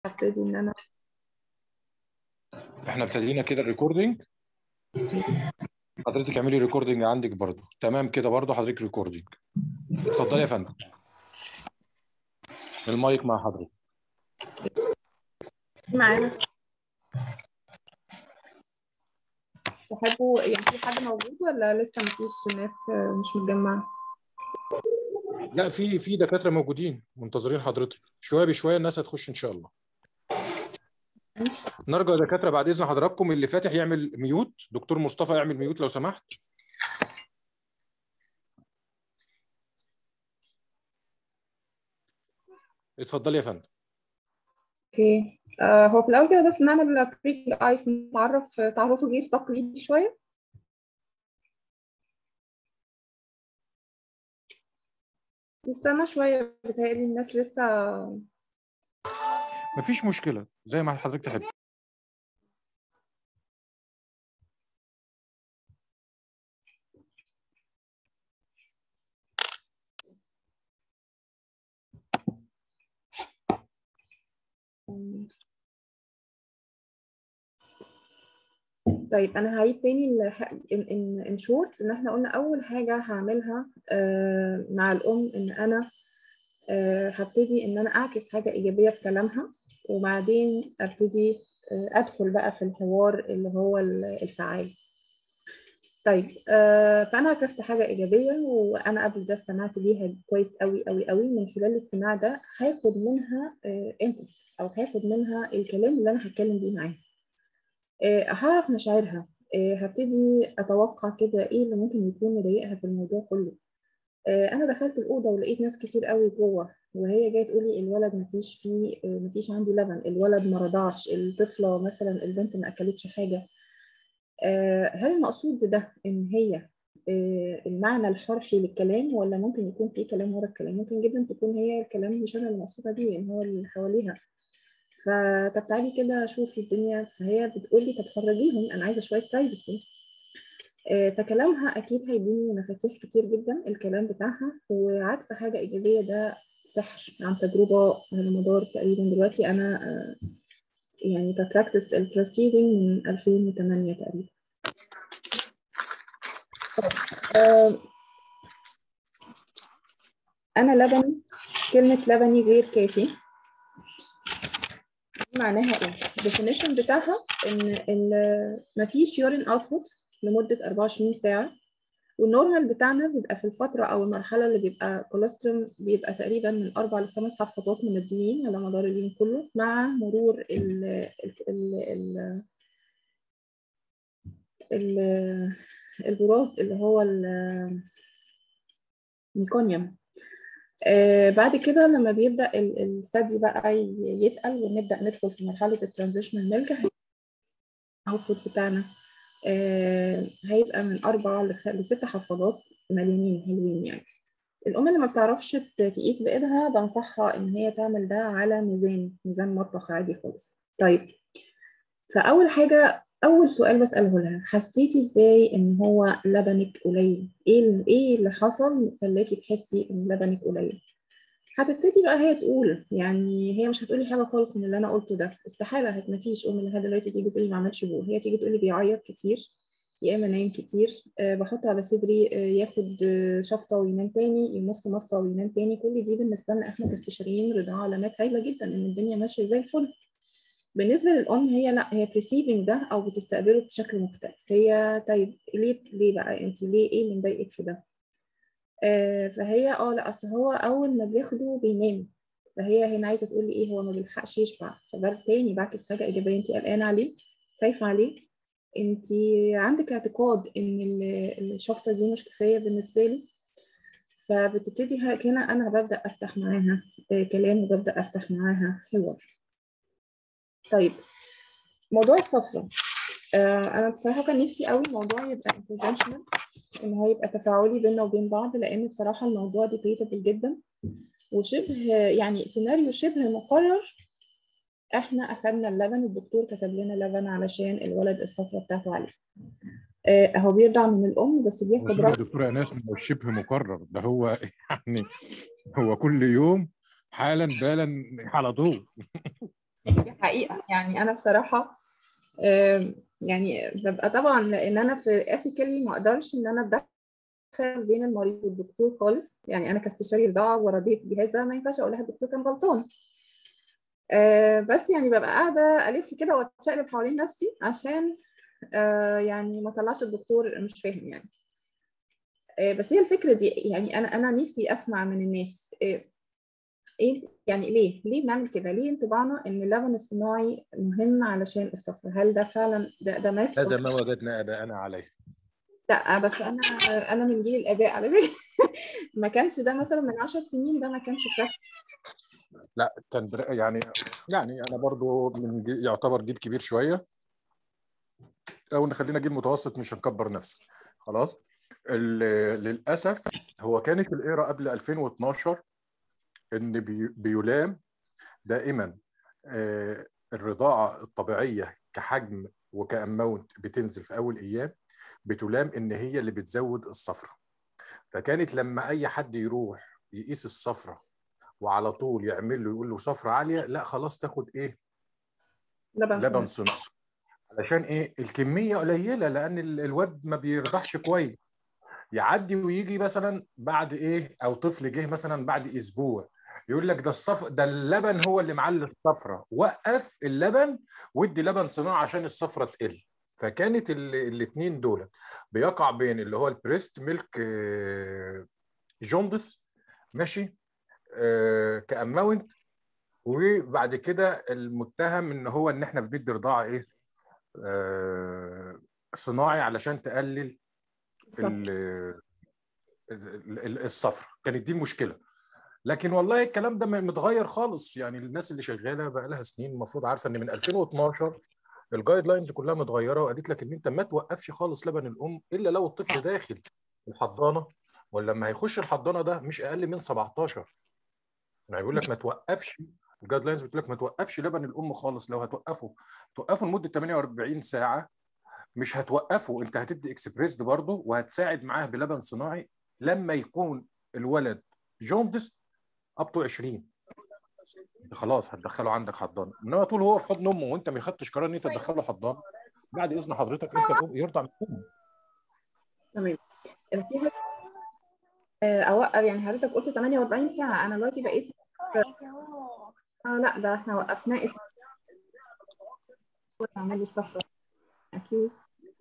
هبتدي ان انا احنا ابتدينا كده الريكوردينج حضرتك اعملي ريكوردينج عندك برضو تمام كده برضو حضرتك ريكوردينج اتفضلي يا فندم المايك مع حضرتك معانا تحبوا يعني في حد موجود ولا لسه مفيش ناس مش متجمعة؟ لا في في دكاتره موجودين منتظرين حضرتك شويه بشويه الناس هتخش ان شاء الله نرجو يا دكاتره بعد اذن حضراتكم اللي فاتح يعمل ميوت دكتور مصطفى يعمل ميوت لو سمحت اتفضلي يا فندم اوكي آه هو في الاول كده بس نعمل بريك ايس نتعرف تعرفوا غير تقليدي شويه نستنى شويه بتهيألي الناس لسه مفيش مشكله زي ما حضرتك تحب طيب انا هعيد تاني ان ان شورت ان احنا قلنا اول حاجه هعملها آه مع الام ان انا آه هبتدي ان انا اعكس حاجه ايجابيه في كلامها وبعدين ابتدي آه ادخل بقى في الحوار اللي هو الفعال طيب آه فانا عكست حاجه ايجابيه وانا قبل ده استمعت ليها كويس قوي قوي قوي من خلال الاستماع ده هاخد منها انبوت او هاخد منها الكلام اللي انا هتكلم بيه معاها هعرف مشاعرها هبتدي اتوقع كده ايه اللي ممكن يكون مضايقها في الموضوع كله انا دخلت الاوضه ولقيت ناس كتير قوي جوه وهي جايه تقول لي الولد مفيش فيه مفيش عندي لبن الولد ما رضعش الطفله مثلا البنت ما اكلتش حاجه هل المقصود بده ان هي المعنى الحرفي للكلام ولا ممكن يكون في كلام ورا الكلام ممكن جدا تكون هي الكلام مش انا اللي مقصوده بيه ان هو اللي حواليها فطب تعالي كده شوفي الدنيا فهي بتقول لي طب خرجيهم انا عايزه شويه برايفسي فكلامها اكيد هيديني مفاتيح كتير جدا الكلام بتاعها وعكس حاجه ايجابيه ده سحر عن تجربه على مدار تقريبا دلوقتي انا يعني ببراكتس البروسيدنج من 2008 تقريبا انا لبني كلمه لبني غير كافي معناها ايه؟ الديفينيشن بتاعها ان ان مفيش يورين اوتبوت لمده 24 ساعه والنورمال بتاعنا بيبقى في الفتره او المرحله اللي بيبقى كوليسترول بيبقى تقريبا من اربع لخمس حفاضات من الدهين على مدار اليوم كله مع مرور ال ال ال ال البراز اللي هو الميكونيوم آه بعد كده لما بيبدا الثدي بقى يتقل ونبدا ندخل في مرحله الترانزيشنال ميلك الاوتبوت بتاعنا آه هيبقى من اربع لست حفاضات مليانين حلوين يعني الام اللي ما بتعرفش تقيس بايدها بنصحها ان هي تعمل ده على ميزان ميزان مطبخ عادي خالص طيب فاول حاجه اول سؤال بساله لها حسيتي ازاي ان هو لبنك قليل ايه ايه اللي حصل خلاكي تحسي ان لبنك قليل هتبتدي بقى هي تقول يعني هي مش هتقولي حاجه خالص من اللي انا قلته ده استحاله هت مفيش ام لحد دلوقتي تيجي تقولي ما عملش بول هي تيجي تقولي بيعيط كتير يا اما نايم كتير أه بحطه على صدري أه ياخد شفطه وينام تاني يمص مصه وينام تاني كل دي بالنسبه لنا احنا كاستشاريين رضاعه علامات هايله جدا ان الدنيا ماشيه زي الفل بالنسبه للام هي لا هي بريسيفنج ده او بتستقبله بشكل مختلف هي طيب ليه ليه بقى انت ليه ايه اللي مضايقك في ده آه فهي اه لا اصل هو اول ما بياخده بينام فهي هنا عايزه تقول لي ايه هو ما بيلحقش يشبع فده تاني بعكس حاجه ايجابيه انت قلقانه عليه خايفه عليه انت عندك اعتقاد ان الشفطه دي مش كفايه بالنسبه له فبتبتدي هنا انا ببدا افتح معاها آه كلام وببدا افتح معاها حوار طيب موضوع الصفرة آه انا بصراحه كان نفسي قوي الموضوع يبقى انترفنشنال ان هو يبقى تفاعلي بيننا وبين بعض لان بصراحه الموضوع ديبيتابل جدا وشبه يعني سيناريو شبه مقرر احنا اخذنا اللبن الدكتور كتب لنا لبن علشان الولد الصفرة بتاعته عاليه آه هو بيرضع من الام بس بياخد يا دكتوره ايناس مش شبه مقرر ده هو يعني هو كل يوم حالا بالا على طول حقيقة يعني أنا بصراحة آم، يعني ببقى طبعا لأن أنا في ethically ما أقدرش إن أنا أتدخل بين المريض والدكتور خالص يعني أنا كاستشاري رضاعة ورديت بهذا ما ينفعش أقول لها الدكتور كان غلطان آه، بس يعني ببقى قاعدة ألف كده وأتشقلب حوالين نفسي عشان آه، يعني ما طلعش الدكتور مش فاهم يعني آه، بس هي الفكرة دي يعني أنا أنا نفسي أسمع من الناس آه، إيه يعني ليه؟ ليه بنعمل كده؟ ليه انطباعنا إن اللبن الصناعي مهم علشان الصفر؟ هل ده فعلا ده ده ماث هذا ما وجدنا اباءنا عليه لا بس أنا أنا من جيل الآباء على فكرة ما كانش ده مثلا من 10 سنين ده ما كانش براكتس لا كان بر- يعني يعني انا برضو من جي- يعتبر جيل كبير شويه او نخلينا جيل متوسط مش هنكبر نفسي خلاص ال- للاسف هو كانت الايرا قبل 2012 ان بي- بيلام دائما آه، الرضاعه الطبيعيه كحجم وكاماونت بتنزل في اول ايام بتلام ان هي اللي بتزود الصفرة فكانت لما اي حد يروح يقيس الصفرة وعلى طول يعمل له يقول له صفرة عالية لا خلاص تاخد ايه لبن لبن صناعي صناعي علشان ايه الكمية قليلة لان ال- الواد ما بيرضعش كويس يعدي ويجي مثلا بعد ايه او طفل جه مثلا بعد اسبوع يقول لك ده الصف ده اللبن هو اللي معلي الصفرة وقف اللبن وادي لبن صناعي عشان الصفرة تقل فكانت الاثنين دول بيقع بين اللي هو البريست ميلك آه، جوندس ماشي آه، كاماونت وبعد كده المتهم ان هو ان احنا بندي رضاعه ايه آه، صناعي علشان تقلل ال- ال- ال- الصفر كانت دي المشكله لكن والله الكلام ده متغير خالص يعني الناس اللي شغاله بقى لها سنين المفروض عارفه ان من 2012 الجايد لاينز كلها متغيره وقالت لك ان انت ما توقفش خالص لبن الام الا لو الطفل داخل الحضانه ولما هيخش الحضانه ده مش اقل من 17 يعني بيقول لك ما توقفش الجايد لاينز بتقول لك ما توقفش لبن الام خالص لو هتوقفه توقفه لمده 48 ساعه مش هتوقفه انت هتدي اكسبريس برضه وهتساعد معاه بلبن صناعي لما يكون الولد جوندس اب تو 20 انت خلاص هتدخله عندك حضانه انما طول هو في حضن امه وانت ما خدتش قرار ان انت تدخله حضانه بعد اذن حضرتك انت الأم يرضع من امه تمام في حاجة آه، اوقف يعني حضرتك قلت 48 ساعة انا دلوقتي بقيت اه لا ده احنا وقفناه اسم عملوا صفرة اكيد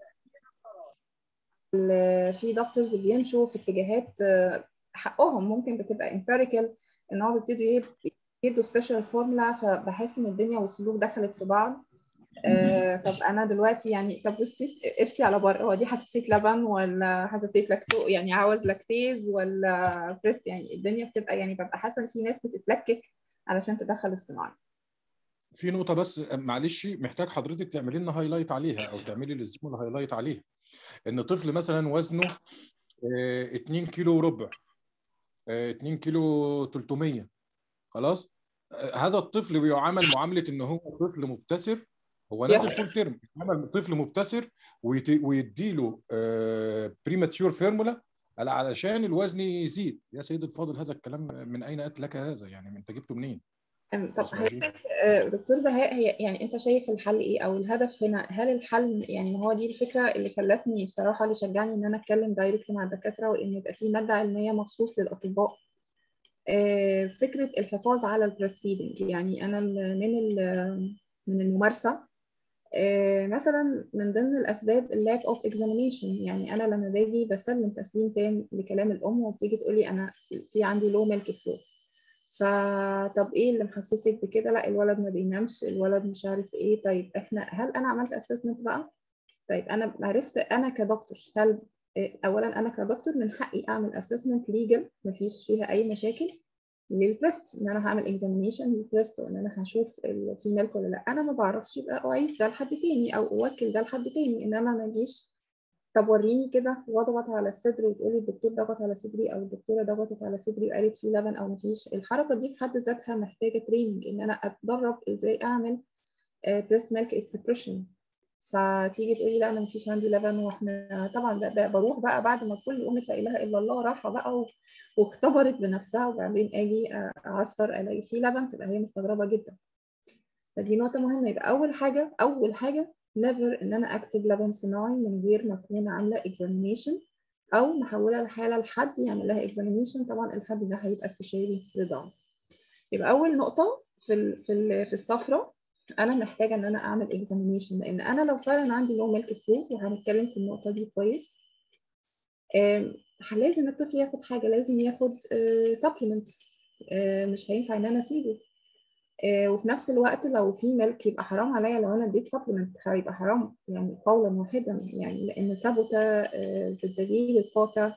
ال- في دكتورز بيمشوا في اتجاهات آه، حقهم ممكن بتبقى امبيريكال ان هو بيبتدوا يد- يدوا سبيشال فورمولا فبحس ان الدنيا والسلوك دخلت في بعض آه طب انا دلوقتي يعني طب بصي ارسي على بره هو دي حساسيه لبن ولا حساسيه لاكتو يعني عاوز لاكتيز ولا بريست يعني الدنيا بتبقى يعني ببقى حاسه ان في ناس بتتلكك علشان تدخل الصناعي في نقطه بس معلش محتاج حضرتك تعملي لنا هايلايت عليها او تعملي للزملاء هايلايت عليها ان طفل مثلا وزنه آه، 2 كيلو وربع آه، 2 كيلو 300 خلاص آه، هذا الطفل بيعامل معامله ان هو طفل مبتسر هو نازل فول تيرم بيعامل طفل مبتسر ويت- ويديله بريماتيور فيرمولا علشان الوزن يزيد يا سيدي الفاضل هذا الكلام من اين اتى لك هذا يعني انت جبته منين أم، طب خلاص ماشي حضرتك آه، دكتور بهاء هي يعني انت شايف الحل ايه او الهدف هنا هل الحل يعني ما هو دي الفكره اللي خلتني بصراحه اللي شجعني ان انا اتكلم دايركت مع الدكاتره وان يبقى في ماده علميه مخصوص للاطباء آه، فكره الحفاظ على البريست فيدنج يعني انا ال- من ال- من الممارسه آه، مثلا من ضمن الاسباب اللاك اوف اكزامينيشن يعني انا لما باجي بسلم تسليم تام لكلام الام وبتيجي تقولي انا في عندي لو ميلك فلو فطب ايه اللي محسسك بكده لا الولد ما بينامش الولد مش عارف ايه طيب احنا هل انا عملت اسسمنت بقى طيب انا عرفت انا كدكتور هل إيه، اولا انا كدكتور من حقي اعمل اسسمنت ليجل مفيش فيها اي مشاكل للبريست ان انا هعمل اكزامينيشن للبريست وان انا هشوف ال- في ميلك ولا لا انا ما بعرفش يبقى اقيس ده لحد تاني او اوكل ده لحد تاني انما ما اجيش طب وريني كده واضغط على الصدر وتقولي الدكتور ضغط على صدري او الدكتوره ضغطت على صدري وقالت في لبن او مفيش الحركه دي في حد ذاتها محتاجه تريننج ان انا اتدرب ازاي اعمل بريست ميلك اكسبريشن فتيجي تقولي لا انا مفيش عندي لبن واحنا طبعا ب- ب- بروح بقى بعد ما كل ام لا اله الا الله راحه بقى و- واختبرت بنفسها وبعدين اجي اعصر الاقي فيه لبن تبقى هي مستغربه جدا فدي نقطة مهمة يبقى أول حاجة أول حاجة never إن أنا أكتب لبن صناعي من غير ما أكون عاملة examination أو محولة الحالة لحد يعمل لها examination طبعا الحد ده هيبقى استشاري رضاعي يبقى أول نقطة في ال في ال في الصفرة أنا محتاجة إن أنا أعمل examination لأن أنا لو فعلا عندي low milk flow وهنتكلم في النقطة دي كويس لازم الطفل ياخد حاجة لازم ياخد supplement مش هينفع إن أنا أسيبه وفي نفس الوقت لو في ملك يبقى حرام عليا لو انا اديت سبلمنت هيبقى حرام يعني قولا واحدا يعني لان ثبت بالدليل القاطع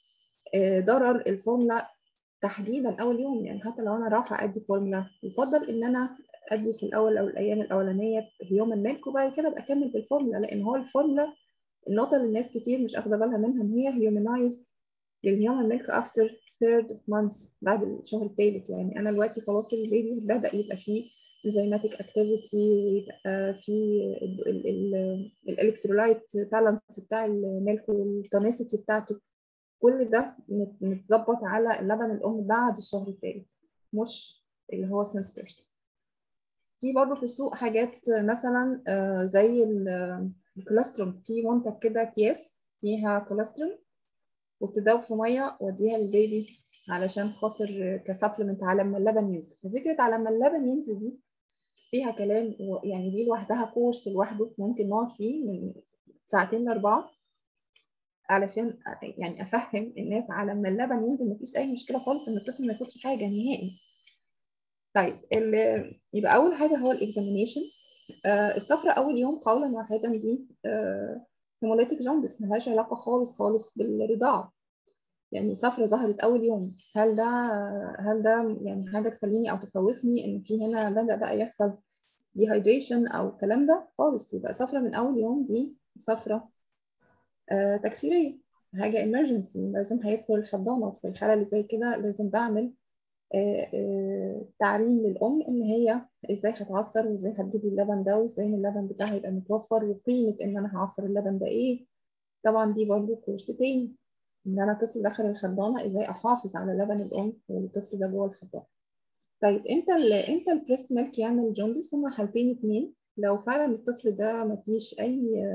ضرر الفورمولا تحديدا اول يوم يعني حتى لو انا رايحه ادي فورمولا يفضل ان انا ادي في الاول او الايام الاولانيه يوم الملك وبعد كده ابقى اكمل بالفورمولا لان هو الفورمولا النقطه اللي الناس كتير مش اخده بالها منها ان هي هيومنايزد للهيومن ميلك افتر third month بعد الشهر الثالث يعني انا دلوقتي خلاص البيبي بدا يبقى فيه enzymatic activity ويبقى فيه الالكترولايت بالانس بتاع الميلك والتونسيتي بتاعته كل ده متظبط على لبن الام بعد الشهر الثالث مش اللي هو since birth في برضه في السوق حاجات مثلا زي الكوليسترول في منتج كده اكياس فيها كوليسترول وبتدوب في ميه واديها للبيبي علشان خاطر كسبلمنت على ما اللبن ينزل ففكره على ما اللبن ينزل دي فيها كلام يعني دي لوحدها كورس لوحده ممكن نقعد فيه من ساعتين لاربعه علشان يعني افهم الناس على ما اللبن ينزل مفيش اي مشكله خالص ان الطفل ما ياخدش حاجه نهائي طيب يبقى اول حاجه هو الاكزامينيشن آه الصفرة اول يوم قولا واحدا دي آه هيموليتيك جوندس ملهاش علاقة خالص خالص بالرضاعة يعني صفرة ظهرت أول يوم هل ده هل ده يعني حاجة تخليني أو تخوفني إن في هنا بدأ بقى يحصل dehydration أو الكلام ده خالص يبقى صفرة من أول يوم دي صفرة آه تكسيرية حاجة emergency لازم هيدخل الحضانة في الحالة اللي زي كده لازم بعمل آه آه تعليم للأم إن هي إزاي هتعصر وإزاي هتجيب اللبن ده وإزاي اللبن بتاعها يبقى متوفر وقيمة إن أنا هعصر اللبن ده إيه طبعا دي برضه كورس تاني إن أنا طفل دخل الحضانة إزاي أحافظ على لبن الأم والطفل ده جوه الحضانة طيب إمتى ال إمتى البريست ميلك يعمل جوندس هما حالتين اتنين لو فعلا الطفل ده مفيش أي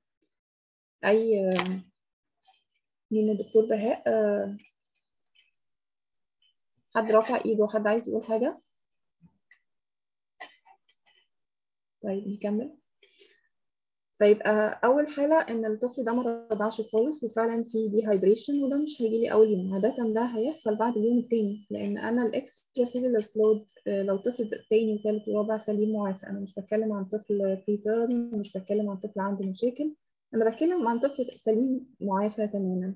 أي مين الدكتور بهاء حد رافع ايده حد عايز يقول حاجة طيب نكمل فيبقى أول حالة إن الطفل ده ما رضعش خالص وفعلا في ديهايدريشن وده مش هيجي لي أول يوم عادة ده هيحصل بعد اليوم التاني لأن أنا الإكسترا سيلولار فلويد لو طفل تاني وتالت ورابع سليم معافى أنا مش بتكلم عن طفل بريتيرم مش بتكلم عن طفل عنده مشاكل أنا بتكلم عن طفل سليم معافى تماما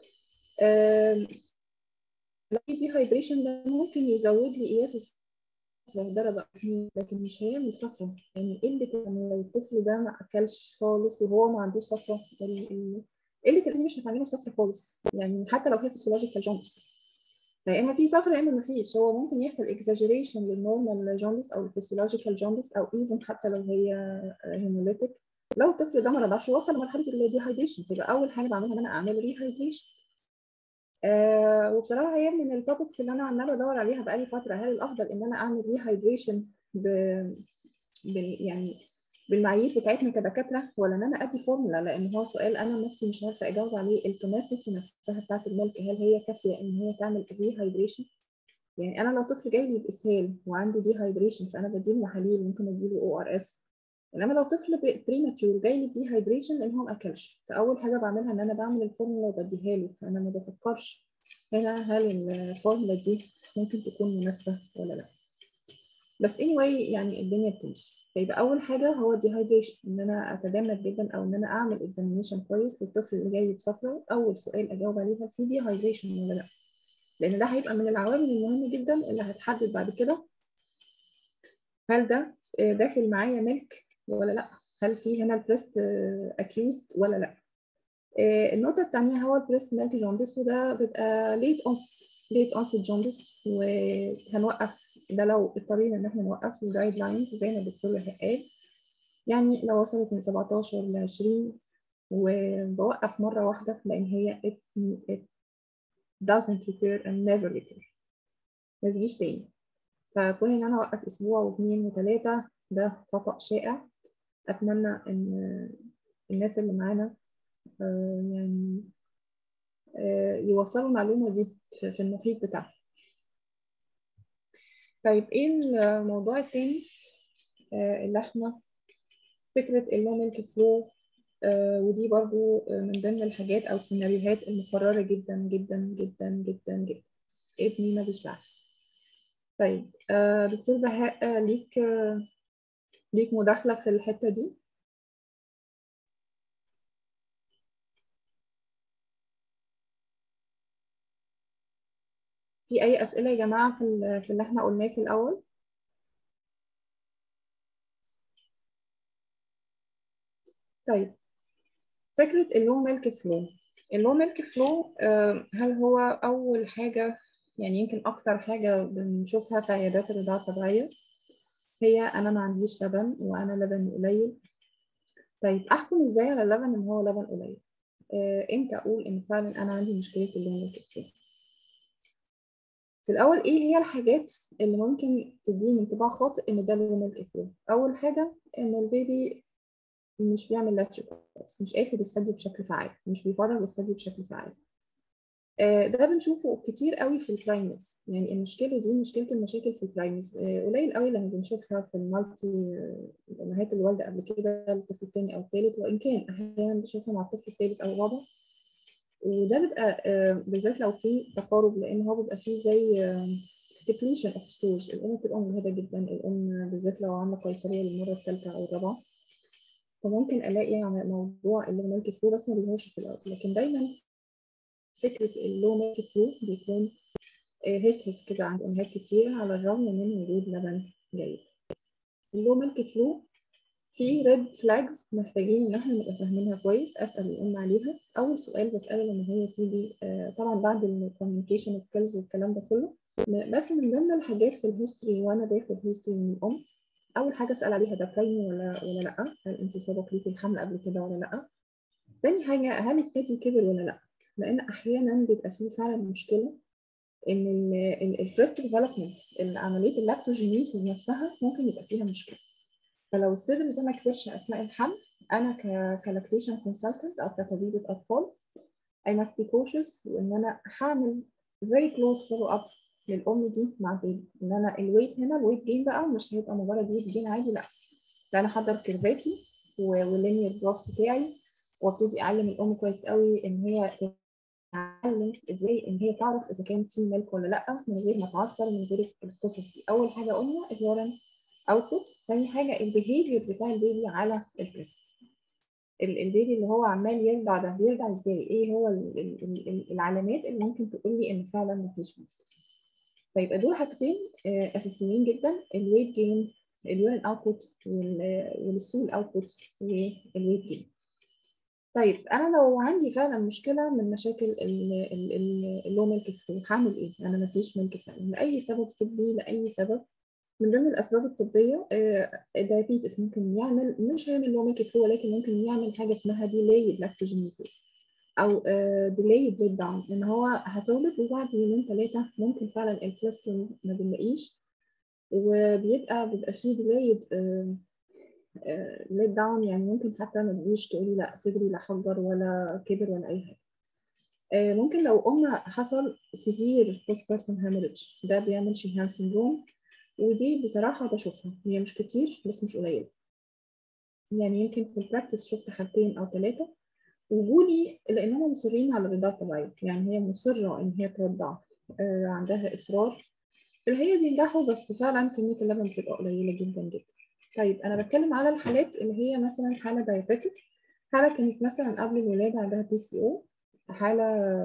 الديهايدريشن ده ممكن يزود لي قياس الصفرة درجة لكن مش هيعمل صفرة يعني قلة يعني لو الطفل ده ما أكلش خالص وهو ما عندوش صفرة قلة الأكل مش هتعمله صفرة خالص يعني حتى لو هي فيسيولوجيكال جونس فيا إما في صفرة يا إما ما فيش هو ممكن يحصل اكزاجيريشن للنورمال جوندس أو الفيسيولوجيكال جوندس أو ايفن حتى لو هي هيموليتيك لو الطفل ده ما رضعش وصل لمرحلة الديهايدريشن فيبقى أول حاجة بعملها إن أنا أعمل ريهايدريشن آه وبصراحه هي من التوبكس اللي انا عماله ادور عليها بقالي فتره هل الافضل ان انا اعمل ريهايدريشن ب... بال... يعني بالمعايير بتاعتنا كدكاتره ولا ان انا ادي فورمولا لان هو سؤال انا نفسي مش عارفه اجاوب عليه التوناسيتي نفسها بتاعت الملك هل هي كافيه ان هي تعمل ريهايدريشن يعني انا لو طفل جاي لي باسهال وعنده ديهايدريشن فانا بديله محاليل ممكن اديله او ار اس انما لو طفل بريماتيور جاي لي بديهايدريشن لان هو ما اكلش فاول حاجه بعملها ان انا بعمل الفورمولا وبديها له فانا ما بفكرش هنا هل الفورمولا دي ممكن تكون مناسبه ولا لا بس anyway يعني الدنيا بتمشي فيبقى اول حاجه هو الديهايدريشن ان انا اتجنب جدا او ان انا اعمل اكزامينيشن كويس للطفل اللي جاي بصفرة اول سؤال اجاوب عليه هل في ديهايدريشن ولا لا لان ده هيبقى من العوامل المهمه جدا اللي هتحدد بعد كده هل ده داخل معايا ملك ولا لا هل في هنا البريست اكيوزد ولا لا النقطة الثانية هو البريست ميلك جوندس وده بيبقى ليت اونست ليت اونست جوندس وهنوقف ده لو اضطرينا ان احنا نوقف الجايد لاينز زي ما الدكتور قال يعني لو وصلت من 17 ل 20 وبوقف مرة واحدة لأن هي it, it doesn't recur and never recur ما بيجيش تاني فكون ان انا اوقف اسبوع واثنين وثلاثة ده خطأ شائع أتمنى إن الناس اللي معانا يعني يوصلوا المعلومة دي في المحيط بتاعهم طيب ايه الموضوع التاني اللي احنا فكرة اللو ميلك فلو ودي برضو من ضمن الحاجات او السيناريوهات المقررة جدا جدا جدا جدا جدا ابني ما بيشبعش طيب دكتور بهاء ليك ليك مداخلة في الحتة دي في أي أسئلة يا جماعة في في اللي احنا قلناه في الأول؟ طيب فكرة اللو ميلك فلو اللو ميلك فلو هل هو أول حاجة يعني يمكن أكتر حاجة بنشوفها في عيادات الرضاعة الطبيعية هي أنا ما عنديش لبن وأنا لبني قليل طيب أحكم إزاي على اللبن إن هو لبن قليل؟ إمتى أقول إن فعلا أنا عندي مشكلة اللو ميلك فلو؟ في الأول إيه هي الحاجات اللي ممكن تديني انطباع خاطئ إن ده لو ميلك فلو؟ أول حاجة إن البيبي مش بيعمل لاتش كويس مش اخد الثدي بشكل فعال مش بيفرغ الثدي بشكل فعال ده بنشوفه كتير قوي في البرايمز يعني المشكله دي مشكله المشاكل في البرايمز قليل قوي لما بنشوفها في المالتي الامهات اللي والده قبل كده الطفل الثاني او الثالث وان كان احيانا بنشوفها مع الطفل الثالث او الرابع وده بيبقى بالذات لو في تقارب لان هو بيبقى فيه زي depletion of stores الام بتبقى مجهده جدا الام بالذات لو عامله قيصريه للمره الثالثه او الرابعه فممكن الاقي موضوع اللو ميلك فلو بس ما بيظهرش في الاول لكن دايما فكره اللو ميلك فلو بيكون هس هس كده عند امهات كتير على الرغم من وجود لبن جيد اللو ميلك فلو في ريد فلاجز محتاجين ان احنا نبقى فاهمينها كويس اسال الام عليها اول سؤال بساله لما هي تيجي طبعا بعد الكوميونيكيشن سكيلز والكلام ده كله بس من ضمن الحاجات في الهيستوري وانا باخد هيستوري من الام اول حاجه اسال عليها ده برايمي ولا ولا لا هل انت سبق ليكي الحمل قبل كده ولا لا تاني حاجه هل الثدي كبر ولا لا لان احيانا بيبقى فيه فعلا مشكله ان البريست ديفلوبمنت عمليه اللاكتوجينيسيس نفسها ممكن يبقى فيها مشكله فلو الصدر ده ما كبرش اثناء الحمل انا كلاكتيشن كونسلتنت او كطبيبه اطفال I must be cautious وان انا هعمل very close follow up للام دي مع البيبي ان انا الويت هنا الويت جين بقى مش هيبقى مجرد ويت جين عادي لا ده انا احضر كيرفاتي واللينير جراس بتاعي وابتدي اعلم الام كويس قوي ان هي تتعلم ازاي ان هي تعرف اذا كان في ملك ولا لا من غير ما تعصر من غير القصص دي اول حاجه قلنا اليورين اوتبوت ثاني حاجه البيهيفير بتاع البيبي على البريست البيبي اللي هو عمال يرضع ده بيرضع ازاي ايه هو العلامات اللي ممكن تقول لي ان فعلا مفيش ملك فيبقى دول حاجتين اساسيين جدا الويت جين اليورين اوتبوت والستول اوتبوت والويت جين طيب انا لو عندي فعلا مشكله من مشاكل اللو ميلك فلو هعمل ايه انا ما فيش ميلك فعلا لاي سبب طبي لاي سبب من ضمن الاسباب الطبيه الدايابيتس ممكن يعمل مش هيعمل لو ميلك فلو ولكن ممكن يعمل حاجه اسمها ديلايد لاكتوجينيسيس او ديلايد ليد داون ان هو هتولد وبعد يومين ثلاثه ممكن فعلا الكوليسترول ما بنلاقيش وبيبقى بيبقى فيه ديلايد ليد داون يعني ممكن حتى ما تجيش تقولي لا صدري لا حجر ولا كبر ولا اي حاجه ممكن لو ام حصل سيفير بوست بارتم هامرج ده بيعمل شيهان سندروم ودي بصراحه بشوفها هي مش كتير بس مش قليله يعني يمكن في البراكتس شفت حالتين او ثلاثه وجولي لانهم مصرين على الرضاعه الطبيعيه يعني هي مصره ان هي ترضع آه عندها اصرار اللي هي بينجحوا بس فعلا كميه اللبن بتبقى قليله جدا جدا طيب انا بتكلم على الحالات اللي هي مثلا حاله دايابيتك حاله كانت مثلا قبل الولاده عندها بي سي او حاله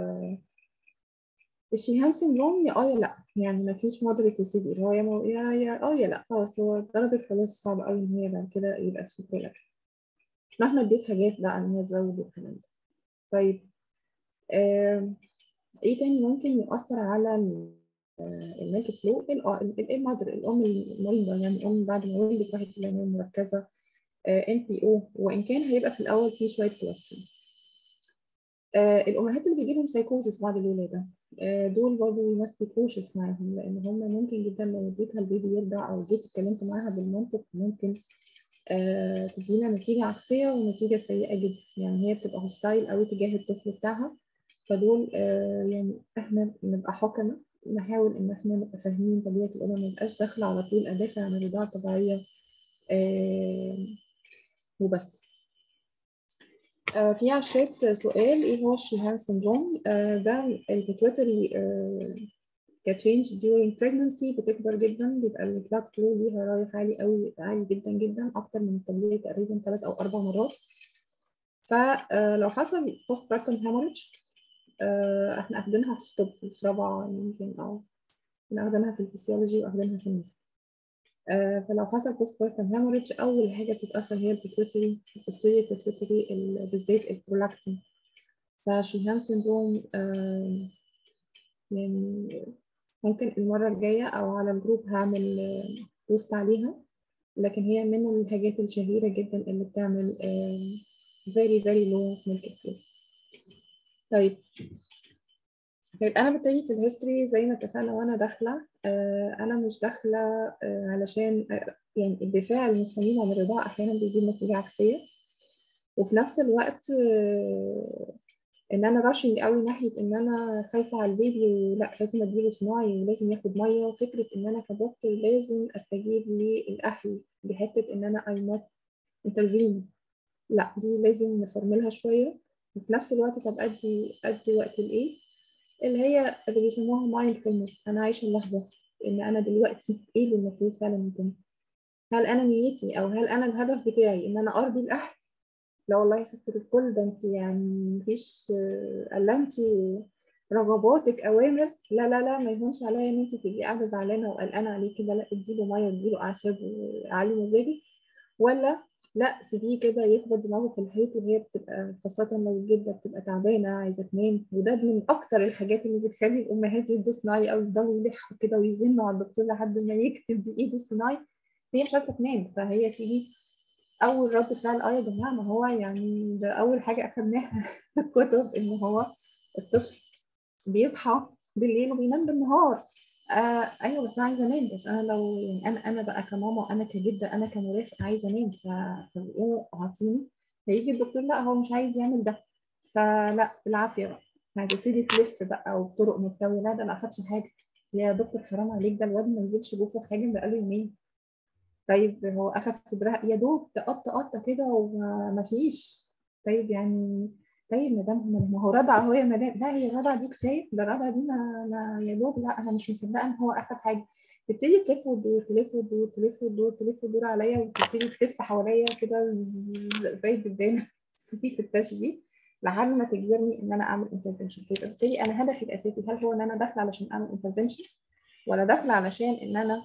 الشيهان سيندروم يا اه يا لا يعني ما فيش مودريت وسيفير هو يا يا يا اه يا لا خلاص هو درجه خلاص صعب قوي ان هي بعد كده يبقى في كولر مهما اديت حاجات بقى ان هي تزود والكلام ده طيب آه ايه تاني ممكن يؤثر على الميلك فلو المادر الام المريضه يعني الام بعد ما ولدت راحت العنايه المركزه ام بي او وان كان هيبقى في الاول في شويه كوليسترول آه الامهات اللي بيجي لهم سايكوزس بعد الولاده آه دول برضه ماست كوشس معاهم لان هم ممكن جدا لو اديتها البيبي يرضع او جيت اتكلمت معاها بالمنطق ممكن آه تدينا نتيجه عكسيه ونتيجه سيئه جدا يعني هي بتبقى هوستايل قوي تجاه الطفل بتاعها فدول آه يعني احنا نبقى حكمه نحاول ان احنا نبقى فاهمين طبيعه الام ما نبقاش داخله على طول ادافع عن الرضاعه الطبيعيه آه وبس آه في على الشات سؤال ايه هو الشيهان سيندروم آه ده البيتويتري كتشينج during pregnancy بتكبر جدا بيبقى البلاد فلو ليها رايح عالي قوي عالي جدا جدا اكتر من الطبيعي تقريبا ثلاث او اربع مرات فلو حصل post partum hemorrhage احنا اخدينها في طب في رابعه يمكن او اخدينها في الفسيولوجي واخدينها في النساء فلو حصل بوست بارتم هيموريدج اول حاجه بتتاثر هي البيتويتري البوستيريور بيتويتري بالذات البرولاكتين فشيهان سيندروم يعني ممكن المره الجايه او على الجروب هعمل بوست عليها لكن هي من الحاجات الشهيره جدا اللي بتعمل very very low milk flow طيب طيب انا بالتالي في الهيستوري زي ما اتفقنا وانا داخله آه انا مش داخله آه علشان آه يعني الدفاع المستميت عن الرضاعه احيانا بيجيب نتيجه عكسيه وفي نفس الوقت ان انا راشنج قوي ناحيه ان انا خايفه على البيبي ولا لازم اديله صناعي ولازم ياخد ميه فكره ان انا كدكتور لازم استجيب للاهل بحته ان انا اي ماست انترفين لا دي لازم نفرملها شويه وفي نفس الوقت طب ادي ادي وقت لايه اللي هي اللي بيسموها مايندفولنس انا عايشه اللحظه ان انا دلوقتي ايه اللي المفروض فعلا يتم هل انا نيتي او هل انا الهدف بتاعي ان انا ارضي الاهل لا والله يا ست الكل ده انت يعني مفيش الا انت رغباتك اوامر لا لا لا ما يهونش عليا ان انت تبقي قاعده زعلانه وقلقانه عليه كده لا اديله ميه اديله اعشاب وعلي مزاجي ولا لا سيبيه كده يخبط دماغه في الحيط وهي بتبقى خاصة لو الجدة بتبقى تعبانة عايزة تنام وده من أكتر الحاجات اللي بتخلي الأمهات يدوا صناعي أو يفضلوا يلحوا كده ويزنوا على الدكتور لحد ما يكتب بإيده الصناعي هي مش عارفة تنام فهي تيجي أول رد فعل أه يا جماعة ما هو يعني ده أول حاجة أخدناها في الكتب إن هو الطفل بيصحى بالليل وبينام بالنهار آه ايوه بس انا عايزه انام بس انا لو يعني انا انا بقى كماما انا كجده انا كمرافق عايزه انام فبيقوموا عاطيني فيجي الدكتور لا هو مش عايز يعمل ده فلا بالعافيه بقى هتبتدي تلف بقى وبطرق متويه لا ده ما اخدش حاجه يا دكتور حرام عليك ده الواد ما نزلش جوه حاجه بقاله يومين طيب هو اخد صدرها يا دوب تقط قطه كده وما فيش طيب يعني طيب مدام ما هو رضع هو يا مدام لا هي الرضع دي كفايه ده الرضع دي ما, ما يا دوب لا انا مش مصدقه ان هو اخد حاجه تبتدي تلف وتدور تلف وتدور تلف وتدور تلف وتدور عليا وتبتدي تلف حواليا كده زي الدبانه سوفي في التشبيه لحد ما تجبرني ان انا اعمل انترفنشن فبالتالي انا هدفي الاساسي هل هو ان انا داخله علشان اعمل انترفنشن ولا داخله علشان ان انا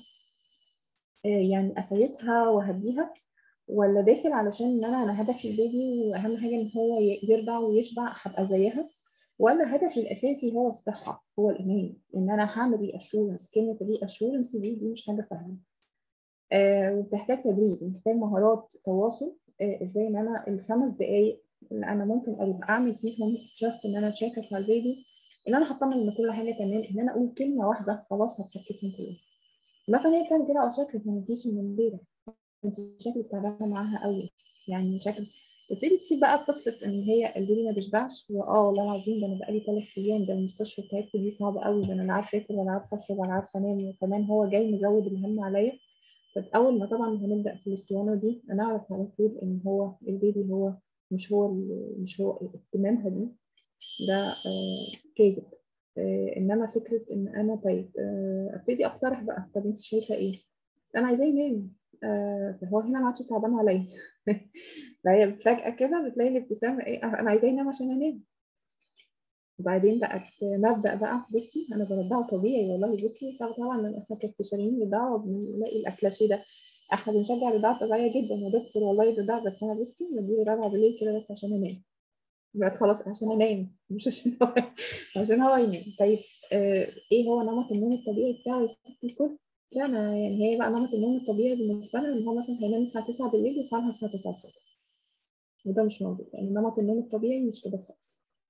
يعني اسيسها واهديها ولا داخل علشان ان انا انا هدفي البيبي واهم حاجه ان هو يرضع ويشبع هبقى زيها ولا هدفي الاساسي هو الصحه هو الامان ان انا هعمل ري اشورنس كلمه ري اشورنس دي دي مش حاجه سهله آه وبتحتاج تدريب محتاج مهارات تواصل آه ازاي ان انا الخمس دقائق اللي انا ممكن ابقى اعمل فيهم جاست ان انا اتشاكل مع البيبي ان انا هطمن ان كل حاجه تمام ان انا اقول كلمه واحده خلاص هتسكتهم كلهم مثلا هي بتعمل كده اه شكلك ما نجيش من امبارح انت شكلك تعبانه معاها قوي يعني شكل تبتدي تسيب بقى قصه ان هي البيبي ما بيشبعش واه والله العظيم ده انا بقالي ثلاث ايام ده المستشفى بتاعتكم دي صعبه قوي ده انا لا عارفه اكل ولا عارفه اشرب ولا عارفه انام وكمان هو جاي مزود الهم عليا فاول ما طبعا هنبدا في الاسطوانه دي انا اعرف على طول ان هو البيبي هو مش هو مش هو اهتمامها دي ده آه كاذب آه انما فكره ان انا طيب آه ابتدي اقترح بقى طب انت شايفه ايه انا عايزاه ينام آه فهو هنا ما عادش تعبان عليا فهي فجأة كده بتلاقي الابتسامة ايه انا عايزاه ينام عشان انام وبعدين بقت مبدأ بقى بصي انا برضعه طبيعي والله بصي طبعا احنا كاستشاريين رضاعة بنلاقي الاكلاشيه ده احنا بنشجع الرضاعة طبيعية جدا يا دكتور والله الرضاعة بس انا بصي بديله رضعة بالليل كده بس عشان انام بقت خلاص عشان انام مش عشان هو عشان هو ينام طيب آه ايه هو نمط النوم الطبيعي بتاعه يا ست الكل؟ لا انا يعني هي بقى نمط النوم الطبيعي بالنسبه لنا ان هو مثلا هينام الساعه 9 بالليل يصحى لها الساعه 9 الصبح وده مش موجود يعني نمط النوم الطبيعي مش كده خالص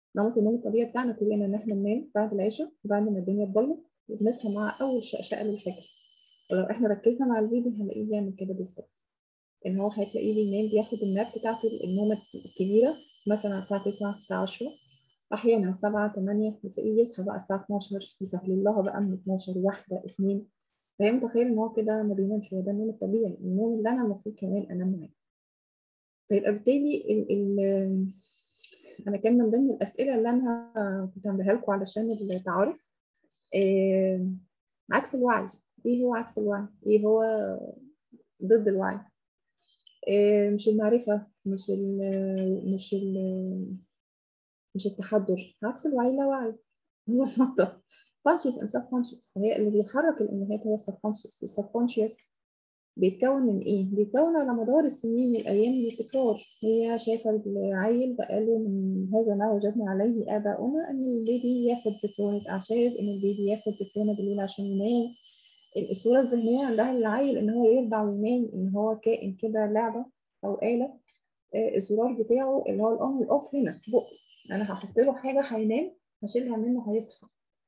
نمط النوم الطبيعي بتاعنا كلنا ان احنا ننام بعد العشاء بعد ما الدنيا تضلم وبنصحى مع اول شقشقه للفجر ولو احنا ركزنا مع البيبي هنلاقيه بيعمل كده بالظبط ان هو هتلاقيه بينام بياخد الناب بتاعته النومه الكبيره مثلا على الساعه 9 الساعه 10 احيانا 7 8 بتلاقيه يصحى بقى الساعه 12 يسهل لها بقى من 12 واحده اثنين فهي متخيل ان هو كده ما بينامش هو ده النوم الطبيعي النوم اللي انا المفروض كمان انام معاه فيبقى بالتالي ال ال انا كان من ضمن الاسئله اللي انا كنت عاملاها لكم علشان التعارف آه عكس الوعي ايه هو عكس الوعي ايه هو ضد الوعي آه مش المعرفه مش ال مش ال مش التحضر عكس الوعي لا وعي ببساطه conscious and subconscious هي اللي بيحرك الامهات هو subconscious والسبكونشيوس بيتكون من ايه؟ بيتكون على مدار السنين والايام من التكرار هي شايفه العيل بقاله من هذا ما وجدنا عليه اباؤنا ان البيبي ياخد بترونه اعشاب ان البيبي ياخد بترونه بالليل عشان ينام الصوره الذهنيه عندها للعيل ان هو يرضع وينام ان هو كائن كده لعبه او اله الزرار بتاعه اللي هو الاون والاوف هنا في بقه انا هحط له حاجه هينام هشيلها منه هيصحى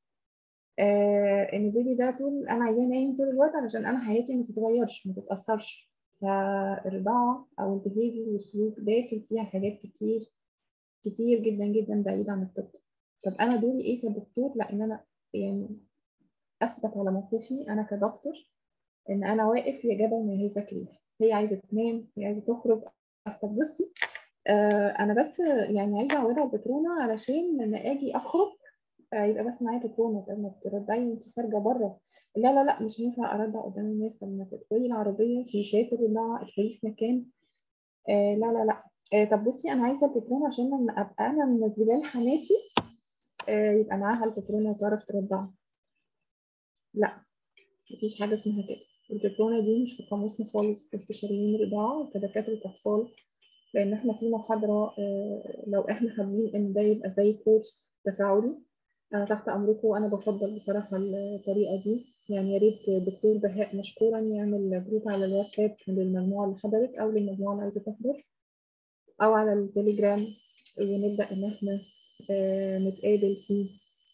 آه ان البيبي ده طول انا عايزاه نايم طول الوقت علشان انا حياتي ما تتغيرش ما تتاثرش فالرضاعه او البيهيفير والسلوك داخل فيها حاجات كتير كتير جدا جدا بعيده عن الطب طب انا دوري ايه كدكتور لا ان انا يعني اثبت على موقفي انا كدكتور ان انا واقف يا جبل ما يهزك ريح هي عايزه تنام هي عايزه تخرج اصل بصي آه انا بس يعني عايزه اعودها البترونه علشان لما اجي اخرج يبقى بس معايا بترونه لما ترضعي وانت خارجه بره لا لا لا مش هينفع ارضع قدام الناس لما تدخلي العربيه في ساتر الرضاعه ادخلي في مكان آه لا لا لا آه طب بصي انا عايزه البترونه عشان لما ابقى انا منزله لحماتي آه يبقى معاها البترونه وتعرف ترضعها لا مفيش حاجه اسمها كده البترونه دي مش في قاموسنا خالص كاستشاريين رضاعه وكدكاتره اطفال لان احنا في محاضره لو احنا حابين ان ده يبقى زي كورس تفاعلي انا تحت امركم وانا بفضل بصراحه الطريقه دي يعني يا ريت دكتور بهاء مشكورا يعمل جروب على الواتساب للمجموعه اللي حضرت او للمجموعه اللي عايزه تحضر او على التليجرام ونبدا ان احنا نتقابل فيه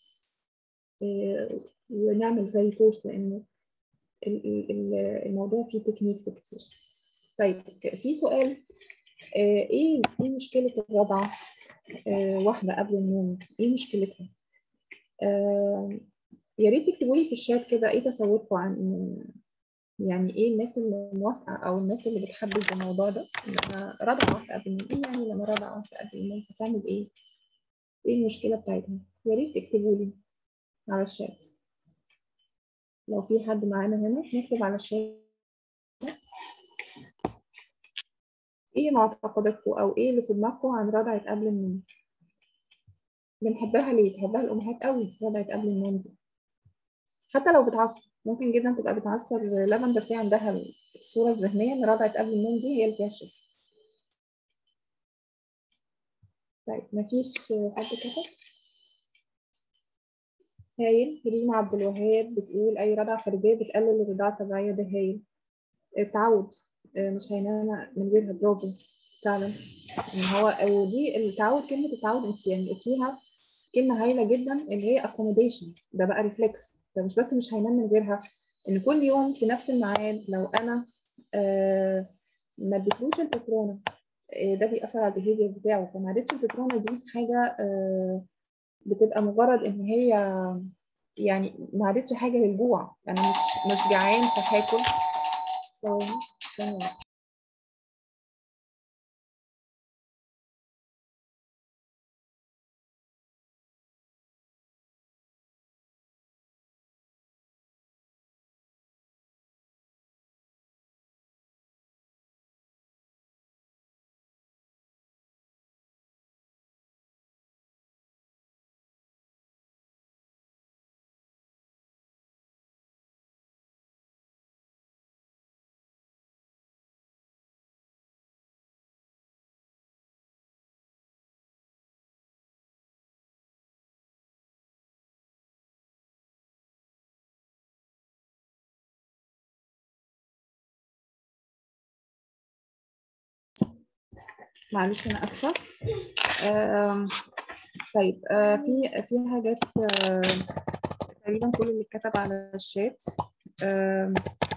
ونعمل زي كورس لانه الموضوع فيه تكنيكس كتير طيب في سؤال ايه ايه مشكله الرضعه واحده قبل النوم ايه مشكلتها آه يا ريت تكتبوا لي في الشات كده ايه تصوركم عن يعني ايه الناس اللي موافقه او الناس اللي بتحبذ الموضوع ده لما رضع واحده قبل النوم ايه يعني لما رضع واحده قبل النوم هتعمل ايه؟ ايه المشكله بتاعتها؟ يا ريت تكتبوا لي على الشات لو في حد معانا هنا نكتب على الشات ايه معتقداتكم او ايه اللي في دماغكم عن رضعة قبل النوم بنحبها ليه بنحبها الامهات قوي رضعة قبل النوم دي حتى لو بتعصر ممكن جدا تبقى بتعصر لبن بس هي عندها الصوره الذهنيه ان رضعة قبل النوم دي هي اللي فيها الشفا طيب مفيش حد كتب هايل ريما عبد الوهاب بتقول اي رضعة خارجيه بتقلل الرضاعه الطبيعيه ده هايل التعود مش هينام من غيرها برافو فعلا ان هو ودي التعود كلمه التعود انت يعني قلتيها كلمه هايله جدا اللي هي accommodation ده بقى ريفلكس ده مش بس مش هينام من غيرها ان كل يوم في نفس الميعاد لو انا آه ما اديتلوش البترونه آه ده بيأثر على البيهيفير بتاعه فما عادتش البترونه دي حاجه آه بتبقى مجرد ان هي يعني ما عادتش حاجه للجوع انا مش مش جعان فهاكل ثواني ثانيه معلش انا اسفه طيب آه في في حاجات آه تقريبا كل اللي اتكتب على الشات آه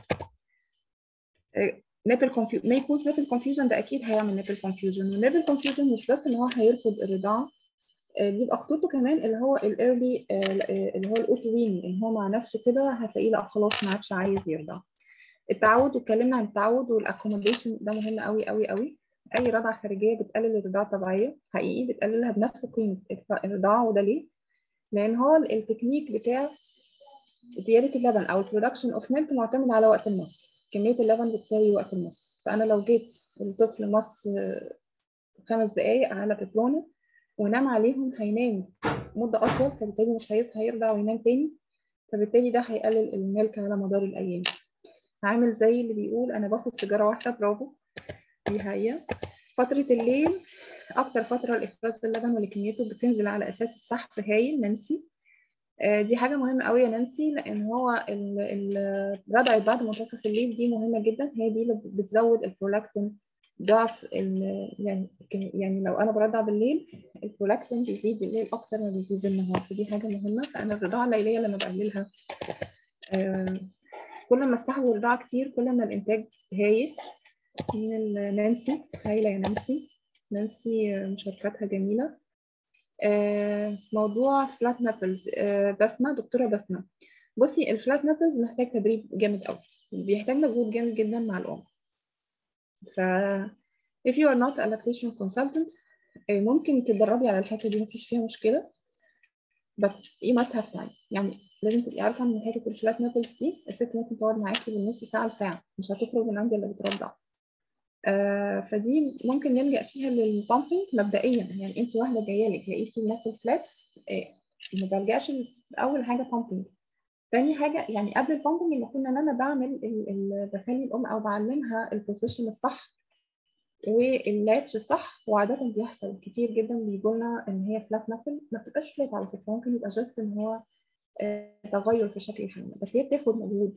نيبل كونفيوجن ما يكوز نيبل كونفيوجن ده اكيد هيعمل نيبل كونفيوجن والنيبل كونفيوجن مش بس ان هو هيرفض الرضاعه بيبقى خطورته كمان اللي هو الايرلي اللي هو الاوتو وين ان هو مع نفسه كده هتلاقيه لا خلاص ما عادش عايز يرضع التعود واتكلمنا عن التعود والاكوموديشن ده مهم قوي قوي قوي اي رضعه خارجيه بتقلل الرضاعه الطبيعيه حقيقي بتقللها بنفس قيمه الرضاعه وده ليه لان هو التكنيك بتاع زياده اللبن او البرودكشن اوف ميلك معتمد على وقت المص كميه اللبن بتساوي وقت المص فانا لو جيت الطفل مص خمس دقائق على بيبرونه ونام عليهم هينام مدة أطول فبالتالي مش هيصحى يرضع وينام تاني فبالتالي ده هيقلل الملك على مدار الأيام عامل زي اللي بيقول أنا باخد سيجارة واحدة برافو دي هي فترة الليل أكتر فترة لإفراز اللبن ولكميته بتنزل على أساس السحب هايل نانسي آه دي حاجة مهمة قوي يا نانسي لأن هو رضعة بعد منتصف الليل دي مهمة جدا هي دي اللي بتزود البرولاكتين ضعف يعني يعني لو انا برضع بالليل البرولاكتين بيزيد بالليل اكتر ما بيزيد بالنهار فدي حاجه مهمه فانا الرضاعه الليليه لما بقللها آه كل ما استحوذ الرضاعه كتير كل ما الانتاج هايل من نانسي هايله يا نانسي نانسي مشاركاتها جميله آه موضوع فلات نابلز آه بسمه دكتوره بسمه بصي الفلات نابلز محتاج تدريب جامد قوي بيحتاج مجهود جامد جدا مع الام ف if you are not a lactation consultant ممكن تتدربي على الحته دي مفيش فيها مشكله but you must have time يعني لازم تبقي عارفه ان حته الفلات نابلز دي الست ممكن تقعد معاكي من نص ساعه لساعه مش هتخرج من عندي الا بترضع آه فدي ممكن نلجا فيها للبامبنج مبدئيا يعني انت واحده جايه لك لقيتي النابل فلات آه ما بلجاش اول حاجه بامبنج تاني حاجة يعني قبل البامبنج المفروض إن أنا بعمل بخلي الأم أو بعلمها البوزيشن الصح واللاتش الصح وعادة بيحصل كتير جدا بيجوا لنا إن هي فلات نابل ما بتبقاش فلات على فكرة ممكن يبقى جاست إن هو تغير في شكل الحمل بس هي بتاخد مجهود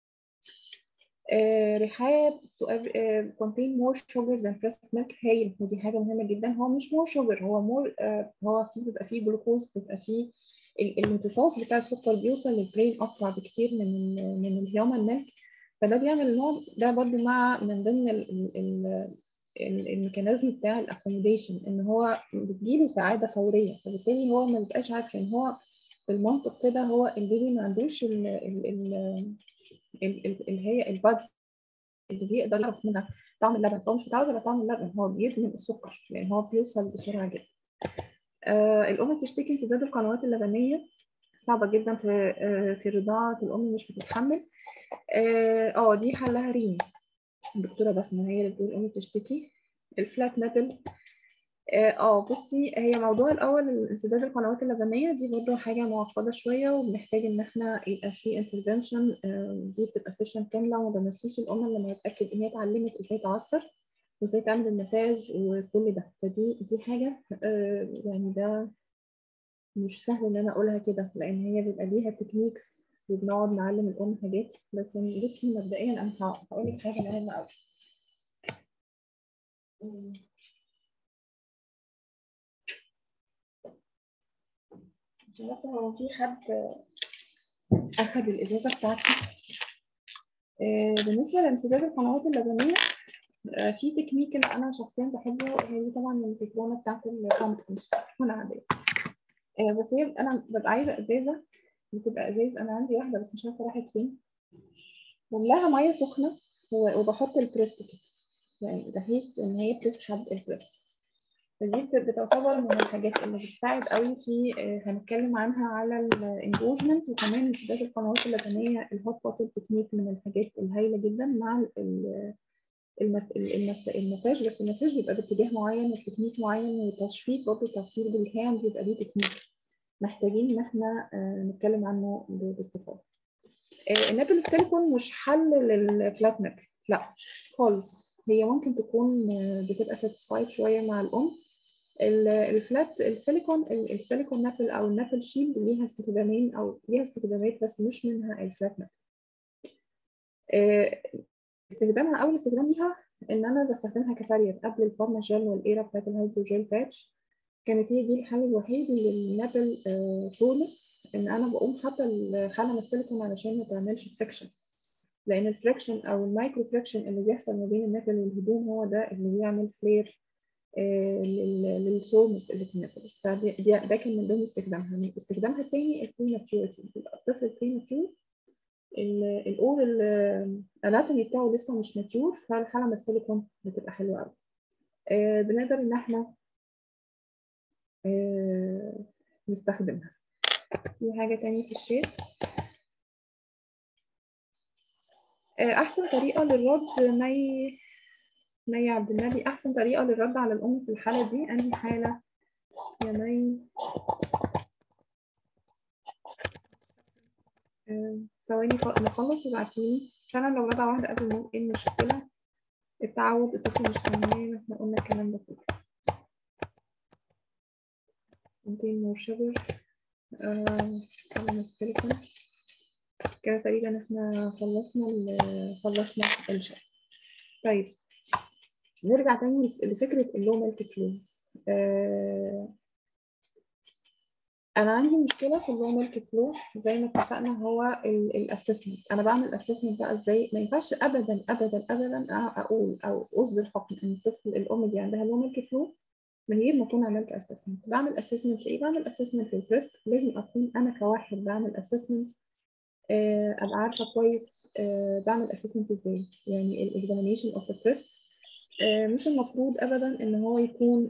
رحاب contain more sugar than breast milk هايل ودي حاجة مهمة جدا هو مش more sugar هو more هو فيه بيبقى فيه جلوكوز بيبقى فيه الامتصاص بتاع السكر بيوصل للبرين اسرع بكتير من من الهيومن ميلك فده بيعمل نوع ده برضو مع من ضمن الميكانيزم بتاع الاكوموديشن ان هو بتجيله سعاده فوريه فبالتالي هو ما بيبقاش عارف ان هو بالمنطق كده هو البيبي ما عندوش ال ال ال اللي هي البادز اللي بيقدر يعرف منها طعم اللبن فهو مش متعود على طعم اللبن هو بيدمن السكر لان هو بيوصل بسرعه جدا آه الأم بتشتكي انسداد القنوات اللبنية صعبة جدا في آه في الرضاعة الأم مش بتتحمل اه دي حلها ريم الدكتورة بسمة هي اللي بتقول الأم بتشتكي الفلات نابل اه بصي هي موضوع الأول انسداد القنوات اللبنية دي برضه حاجة معقدة شوية وبنحتاج إن احنا يبقى في انترفنشن آه دي بتبقى سيشن كاملة وما بمشيش الأم لما يتأكد إن هي اتعلمت إزاي تعصر وازاي تعمل المساج وكل ده فدي دي حاجة آه يعني ده مش سهل ان انا اقولها كده لان هي بيبقى ليها تكنيكس وبنقعد نعلم الام حاجات بس يعني بصي مبدئيا انا هقول لك حاجه مهمه قوي مش عارفه هو في حد اخد الازازه بتاعتي آه بالنسبه لانسداد القنوات اللبنيه في تكنيك اللي انا شخصيا بحبه هي طبعا الفكرونه بتاعت الكومبتنس فكرونه عاديه بس هي انا ببقى عايزه ازازه بتبقى ازاز انا عندي واحده بس مش عارفه راحت فين بملاها ميه سخنه وبحط البريست كده يعني بحيث ان هي بتسحب البريست فدي بتعتبر من الحاجات اللي بتساعد قوي في هنتكلم عنها على الانجوجمنت وكمان انسداد القنوات اللبنيه الهوت بوتل تكنيك من الحاجات الهايله جدا مع المس... المس... المساج بس المساج بيبقى باتجاه معين وتكنيك معين والتشفيط برضه التعصير بالهاند بيبقى ليه تكنيك محتاجين ان احنا نتكلم عنه باستفاضه النابل السيليكون مش حل للفلات نابل لا خالص هي ممكن تكون بتبقى ساتيسفايد شويه مع الام الفلات السيليكون السيليكون نابل او النابل شيلد ليها استخدامين او ليها استخدامات بس مش منها الفلات نابل استخدامها اول استخدام ليها ان انا بستخدمها كبارير قبل الفارما جل والايرا بتاعت الهيدروجيل باتش كانت هي دي الحل الوحيد للنابل سولنس ان انا بقوم حاطه الخلم السيليكون علشان ما تعملش فريكشن لان الفريكشن او المايكرو فريكشن اللي بيحصل ما بين النابل والهدوم هو ده اللي بيعمل فلير للسولنس اللي في النابلز فده كان من ضمن استخدامها استخدامها الثاني البريماتيورتي الطفل البريماتيور الاور الاناتومي بتاعه لسه مش ماتيور فالحلمه السيليكون بتبقى حلوه قوي آه بنقدر ان احنا آه نستخدمها في حاجه تانية في الشيت آه احسن طريقه للرد مي مي عبد النبي احسن طريقه للرد على الام في الحاله دي انهي حاله يا مي ثواني نخلص وابعتيلي فعلا لو رضع واحدة قبل الموت ايه المشكلة التعود الطفل مش حمام احنا قلنا الكلام ده كله contain more sugar طبعا السيليكون كده تقريبا احنا خلصنا خلصنا الشات طيب نرجع تاني لفكرة اللو ميلك فلو آه انا عندي مشكله في اللو ميلك فلو زي ما اتفقنا هو الاسسمنت انا بعمل اسسمنت بقى ازاي ما ينفعش ابدا ابدا ابدا اقول او اصدر حكم ان الطفل الام دي عندها لو ميلك فلو من غير ما اكون عملت اسسمنت بعمل اسسمنت لايه بعمل اسسمنت للبريست لازم اكون انا كواحد بعمل اسسمنت ابقى عارفه كويس بعمل اسسمنت ازاي يعني الاكزامينيشن اوف ذا بريست مش المفروض ابدا ان هو يكون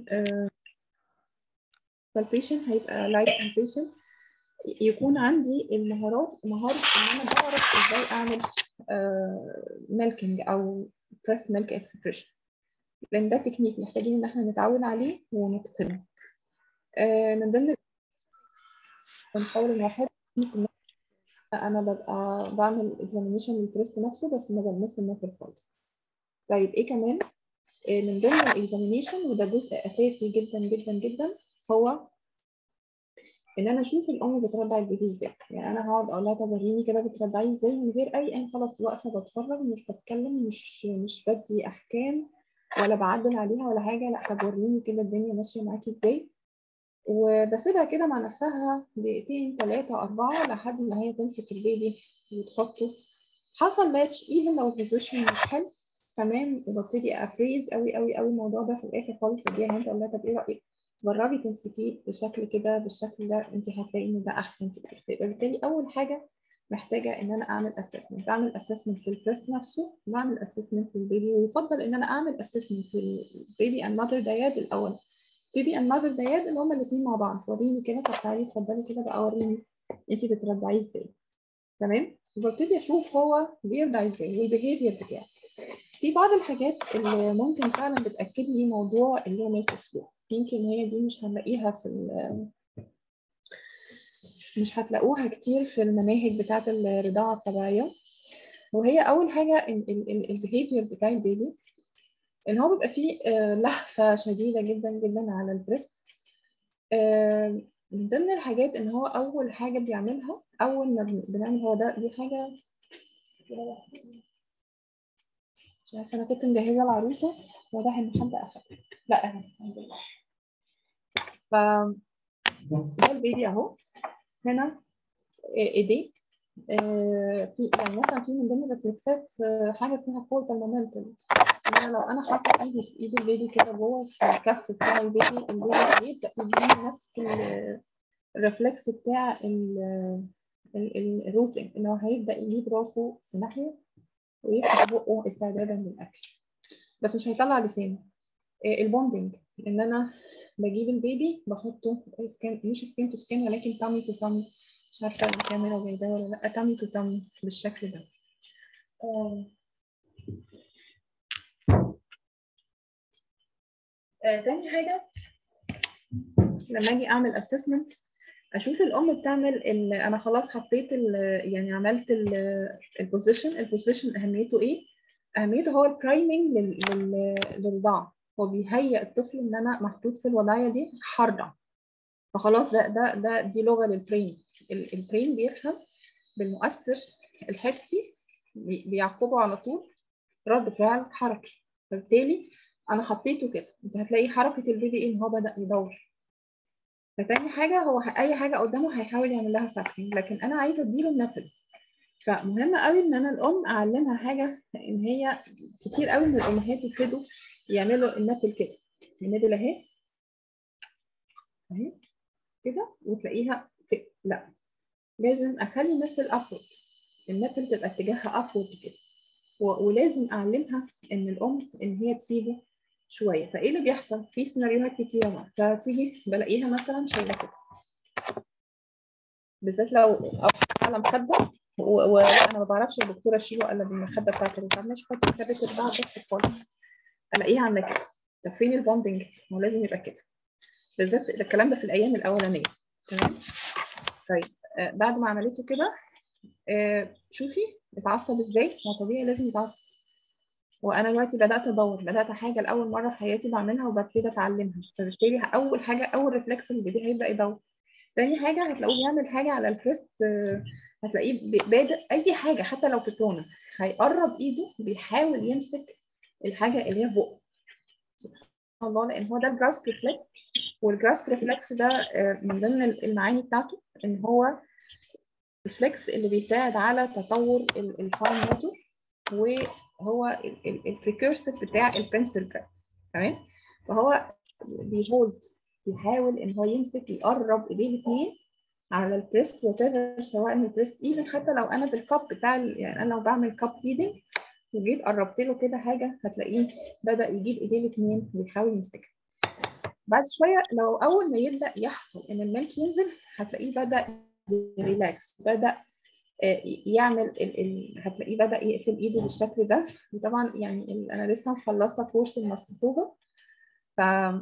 فالبيشن هيبقى لايت بالبيشن يكون عندي المهارات مهارة إن أنا بعرف إزاي أعمل ميلكينج أو بريست ميلك اكسبريشن لأن ده تكنيك محتاجين إن إحنا نتعود عليه ونتقنه من ضمن بنحاول إن واحد أنا ببقى بعمل اكزامينيشن للبريست نفسه بس ما بلمس النفل خالص طيب إيه كمان من ضمن الاكزامينيشن وده جزء أساسي جدا جدا جدا هو ان انا اشوف الام بترضع البيبي ازاي يعني انا هقعد اقول لها طب وريني كده بترضعيه ازاي من غير اي انا خلاص واقفه بتفرج مش بتكلم مش مش بدي احكام ولا بعدل عليها ولا حاجه لا طب وريني كده الدنيا ماشيه معاكي ازاي وبسيبها كده مع نفسها دقيقتين ثلاثة أربعة لحد ما هي تمسك البيبي وتحطه حصل لاتش ايفن لو البوزيشن مش حلو تمام وببتدي افريز قوي قوي قوي الموضوع ده في الاخر خالص بديها انت اقول لها طب ايه رايك جربي تمسكيه بشكل كده بالشكل ده انت هتلاقي ان ده احسن كتير فيبقى بالتالي اول حاجه محتاجه ان انا اعمل اسسمنت بعمل اسسمنت في البريست نفسه بعمل اسسمنت في البيبي ويفضل ان انا اعمل اسسمنت في البيبي اند ماذر دياد الاول بيبي اند ماذر دياد اللي هما الاثنين مع بعض وريني كده طب تعالي اتفضلي كده بقى وريني انت بترضعيه ازاي تمام وببتدي اشوف هو بيرضع ازاي والبيهيفير بتاعه في بعض الحاجات اللي ممكن فعلا بتاكد لي موضوع اللي هو ميلك فلو يمكن هي دي مش هنلاقيها في مش هتلاقوها كتير في المناهج بتاعة الرضاعة الطبيعية وهي أول حاجة البيهيفير بتاع البيبي إن هو بيبقى فيه لهفة شديدة جدا جدا على البريست من ضمن الحاجات إن هو أول حاجة بيعملها أول ما بنعمل هو ده دي حاجة مش عارفة أنا كنت مجهزة العروسة واضح إن حد أخد لا أهي الحمد لله ف ده البيبي اهو هنا ايديه في يعني مثلا في من ضمن الريفلكسات حاجه اسمها فورتال مومنتم انا لو انا حاطه ايدي في ايد البيبي كده جوه في الكف بتاع البيبي البيبي هيبدا يديني نفس الريفلكس بتاع الروفنج ان هو هيبدا يجيب راسه في ناحيه ويفتح بقه استعدادا للاكل بس مش هيطلع لسانه البوندنج ان انا بجيب البيبي بحطه سكان مش سكين تو سكين ولكن تامي تو تامي مش عارفه الكاميرا جايباه ولا لا تامي تو تامي بالشكل ده آه. آه تاني حاجه لما اجي اعمل اسسمنت اشوف الام بتعمل ال... انا خلاص حطيت ال... يعني عملت البوزيشن البوزيشن اهميته ايه اهميته هو البرايمنج لل... لل... للرضاعه هو بيهيئ الطفل ان انا محطوط في الوضعيه دي حرة فخلاص ده ده ده دي لغه للبرين البرين بيفهم بالمؤثر الحسي بيعقبه على طول رد فعل حركي فبالتالي انا حطيته كده انت هتلاقي حركه البيبي ايه ان هو بدا يدور فتاني حاجه هو اي حاجه قدامه هيحاول يعمل لها ساكرينج لكن انا عايزه اديله النبل فمهم قوي ان انا الام اعلمها حاجه ان هي كتير قوي من الامهات يبتدوا يعملوا النبل كده النبل اهي اهي كده وتلاقيها كده لا لازم اخلي النبل ابورد النبل تبقى اتجاهها ابورد كده ولازم اعلمها ان الام ان هي تسيبه شويه فايه اللي بيحصل في سيناريوهات كتيره بقى فتيجي بلاقيها مثلا شايله كده بالذات لو او على مخده وانا ما بعرفش الدكتوره اشيله الا بالمخده بتاعت الركاب مش حط مخده بعد خالص الاقيها عامله كده طب فين البوندنج؟ هو لازم يبقى كده بالذات الكلام ده في الايام الاولانيه تمام طيب آه بعد ما عملته كده آه شوفي اتعصب ازاي هو طبيعي لازم يتعصب وانا دلوقتي بدات ادور بدات حاجه لاول مره في حياتي بعملها وببتدي اتعلمها فبالتالي اول حاجه اول ريفلكس اللي بيبقى هيبدا يدور تاني حاجه هتلاقوه بيعمل حاجه على الكريست هتلاقيه بادئ اي حاجه حتى لو بتونه هيقرب ايده بيحاول يمسك الحاجه اللي هي فوق سبحان الله لان هو ده الجراسب ريفلكس والجراسب ريفلكس ده من ضمن المعاني بتاعته ان هو الفلكس اللي بيساعد على تطور الفاين موتور وهو البريكورسيف بتاع البنسل جراب تمام فهو بيهولد بيحاول ان هو يمسك يقرب ايديه الاثنين على البريست وات سواء البريست ايفن حتى لو انا بالكب بتاع يعني انا لو بعمل كب فيدنج وجيت قربت له كده حاجه هتلاقيه بدا يجيب ايديه الاثنين ويحاول يمسكها بعد شويه لو اول ما يبدا يحصل ان الملك ينزل هتلاقيه بدا ريلاكس بدا يعمل ال ال هتلاقيه بدا يقفل ايده بالشكل ده وطبعا يعني انا لسه مخلصه كورس المسكوتوبه ف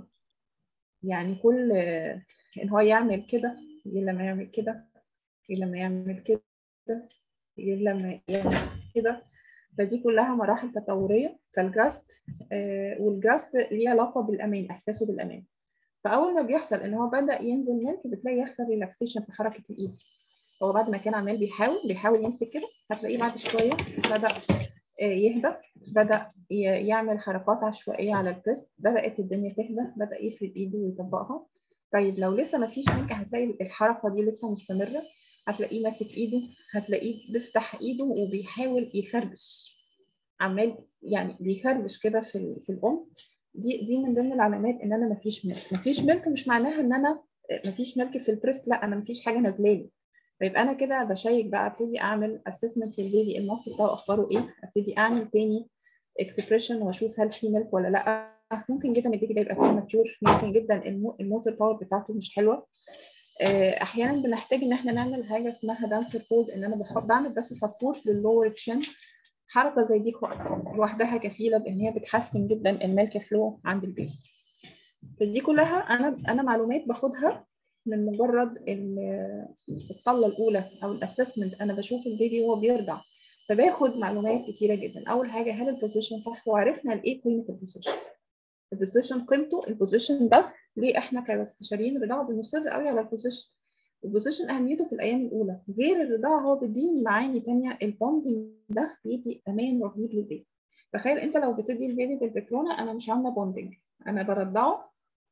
يعني كل ان هو يعمل كده غير لما يعمل كده غير لما يعمل كده غير لما يعمل كده فدي كلها مراحل تطوريه فالجراسب آه والجراسب ليه علاقه بالامان احساسه بالامان فاول ما بيحصل ان هو بدا ينزل ملك بتلاقي يحصل ريلاكسيشن في حركه الايد هو بعد ما كان عمال بيحاول بيحاول يمسك كده هتلاقيه بعد شويه بدا آه يهدى بدا يعمل حركات عشوائيه على البريست بدات الدنيا تهدى بدا يفرد ايده ويطبقها طيب لو لسه ما فيش ملك هتلاقي الحركه دي لسه مستمره هتلاقيه ماسك ايده هتلاقيه بيفتح ايده وبيحاول يخربش عمال يعني بيخربش كده في في الام دي دي من ضمن العلامات ان انا ما فيش ملك ما فيش ملك مش معناها ان انا ما فيش ملك في البريست لا انا ما فيش حاجه نازله لي فيبقى انا كده بشيك بقى ابتدي اعمل اسسمنت للبيبي المص بتاعه اخباره ايه ابتدي اعمل تاني اكسبريشن واشوف هل في ملك ولا لا ممكن جدا البيبي ده يبقى بريماتيور ممكن جدا الموتور باور بتاعته مش حلوه احيانا بنحتاج ان احنا نعمل حاجه اسمها دانسر فولد ان انا بحط بعمل بس سبورت لللور تشين حركه زي دي لوحدها كفيله بان هي بتحسن جدا الميلك فلو عند البيبي فدي كلها انا انا معلومات باخدها من مجرد الطله الاولى او الاسسمنت انا بشوف البيبي وهو بيرضع فباخد معلومات كتيره جدا اول حاجه هل البوزيشن صح وعرفنا الايه قيمه البوزيشن البوزيشن قيمته البوزيشن ده ليه احنا كاستشاريين رضاعه بنصر قوي على البوزيشن البوزيشن اهميته في الايام الاولى غير الرضاعه هو بيديني معاني ثانيه البوندنج ده بيدي امان رهيب للبيبي تخيل انت لو بتدي البيبي بالبترونه انا مش عامله بوندنج انا برضعه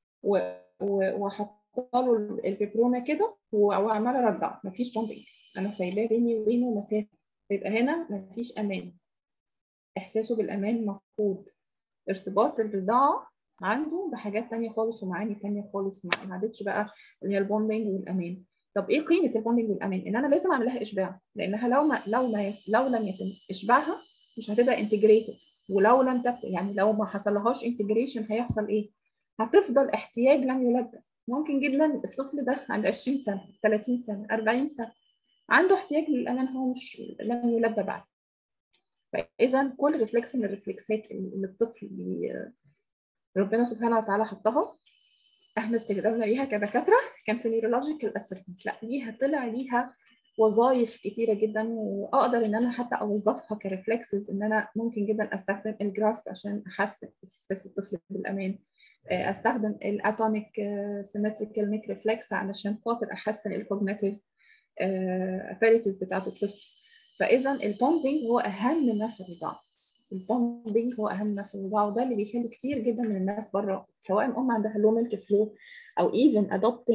واحط له البترونه كده وعماله ارضعه مفيش بوندنج انا سايباه بيني وبينه مسافه يبقى هنا مفيش امان احساسه بالامان مفقود ارتباط الرضاعه عنده بحاجات تانية خالص ومعاني تانية خالص ما عادتش بقى اللي هي البوندنج والامان طب ايه قيمه البوندنج والامان ان انا لازم اعمل لها اشباع لانها لو ما لو ما لو لم يتم اشباعها مش هتبقى انتجريتد ولو لم تب يعني لو ما حصلهاش انتجريشن هيحصل ايه هتفضل احتياج لم يلبى ممكن جدا الطفل ده عند 20 سنه 30 سنه 40 سنه عنده احتياج للامان هو مش لم يلبى بعد فاذا كل ريفلكس من الريفلكسات اللي الطفل ربنا سبحانه وتعالى حطها احنا استخدمنا ليها كدكاتره كان في نيورولوجيكال اسسمنت لا ليها طلع ليها وظائف كتيره جدا واقدر ان انا حتى اوظفها كريفلكسز ان انا ممكن جدا استخدم الجراسب عشان احسن احساس الطفل بالامان استخدم الاتونيك سيمتريكال ميك ريفلكس علشان خاطر احسن الكوجنيتيف ابيليتيز بتاعت الطفل فاذا البوندنج هو اهم ما في الرضاعه البوندنج هو اهم ما في الرضاعه وده اللي بيخلي كتير جدا من الناس بره سواء ام عندها لو ميلك فلو او ايفن ادوبتنج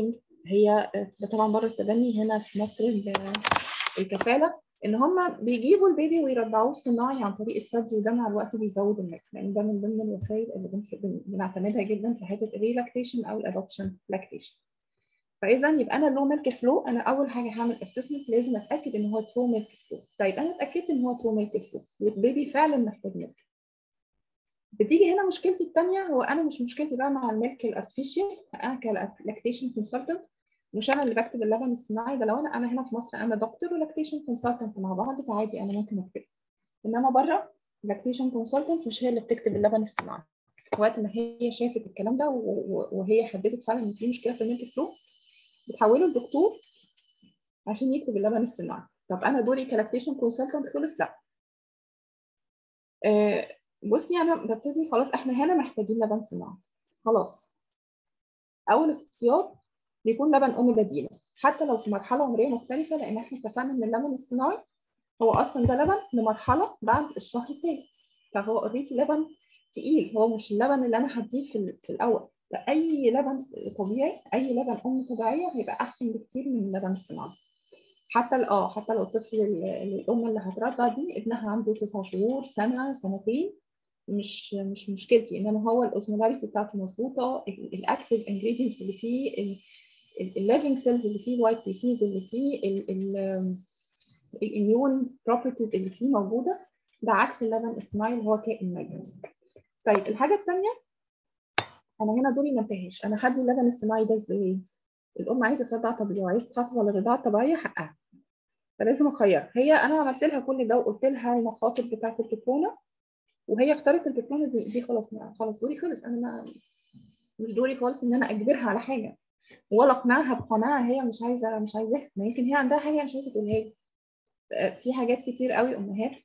هي ده طبعا بره التبني هنا في مصر الكفاله ان هم بيجيبوا البيبي ويرضعوه صناعي عن طريق الثدي وده مع الوقت بيزود الملك لان ده من ضمن الوسائل اللي بنعتمدها جدا في حته الريلاكتيشن او الادوبشن لاكتيشن فاذا يبقى انا اللو ميلك فلو انا اول حاجه هعمل اسسمنت لازم اتاكد ان هو ترو ميلك فلو طيب انا اتاكدت ان هو ترو ميلك فلو والبيبي فعلا محتاج ميلك بتيجي هنا مشكلتي الثانيه هو انا مش مشكلتي بقى مع الميلك الارتفيشال انا كلاكتيشن كونسلتنت مش انا اللي بكتب اللبن الصناعي ده لو انا انا هنا في مصر انا دكتور ولاكتيشن كونسلتنت مع بعض فعادي انا ممكن اكتب انما بره لاكتيشن كونسلتنت مش هي اللي بتكتب اللبن الصناعي وقت ما هي شافت الكلام ده وهي حددت فعلا ان في مشكله في الميلك فلو بتحوله الدكتور عشان يكتب اللبن الصناعي طب انا دوري كلاكتيشن كونسلتنت خلص لا آه بصي انا ببتدي خلاص احنا هنا محتاجين لبن صناعي خلاص اول اختيار بيكون لبن ام بديله حتى لو في مرحله عمريه مختلفه لان احنا اتفقنا ان اللبن الصناعي هو اصلا ده لبن لمرحله بعد الشهر الثالث فهو اوريدي لبن تقيل هو مش اللبن اللي انا هديه في, في الاول فاي لبن طبيعي اي لبن ام طبيعيه هيبقى احسن بكتير من اللبن الصناعي حتى اه حتى لو الطفل الام اللي هترضع دي ابنها عنده تسع شهور سنه سنتين مش مش مشكلتي انما هو الاوزمولاريتي بتاعته مظبوطه الاكتيف انجريدينتس اللي فيه الليفنج سيلز اللي فيه الوايت بيسيز اللي فيه الاميون بروبرتيز اللي فيه موجوده ده عكس اللبن الصناعي اللي هو كائن ميت طيب الحاجه الثانيه انا هنا دوري ما انتهاش انا هدي اللبن الصناعي ده ازاي الام عايزه ترضع طبيعي وعايزه تحافظ على الرضاعه الطبيعيه حقها فلازم اخير هي انا عملت لها كل ده وقلت لها المخاطر بتاعه البيبرونا وهي اختارت البيبرونا دي, دي خلاص خلاص دوري خلص انا ما مش دوري خالص ان انا اجبرها على حاجه ولا اقنعها بقناعه هي مش عايزه مش عايزاها ما يمكن هي عندها حاجه مش عايزه تقولها لي في حاجات كتير قوي امهات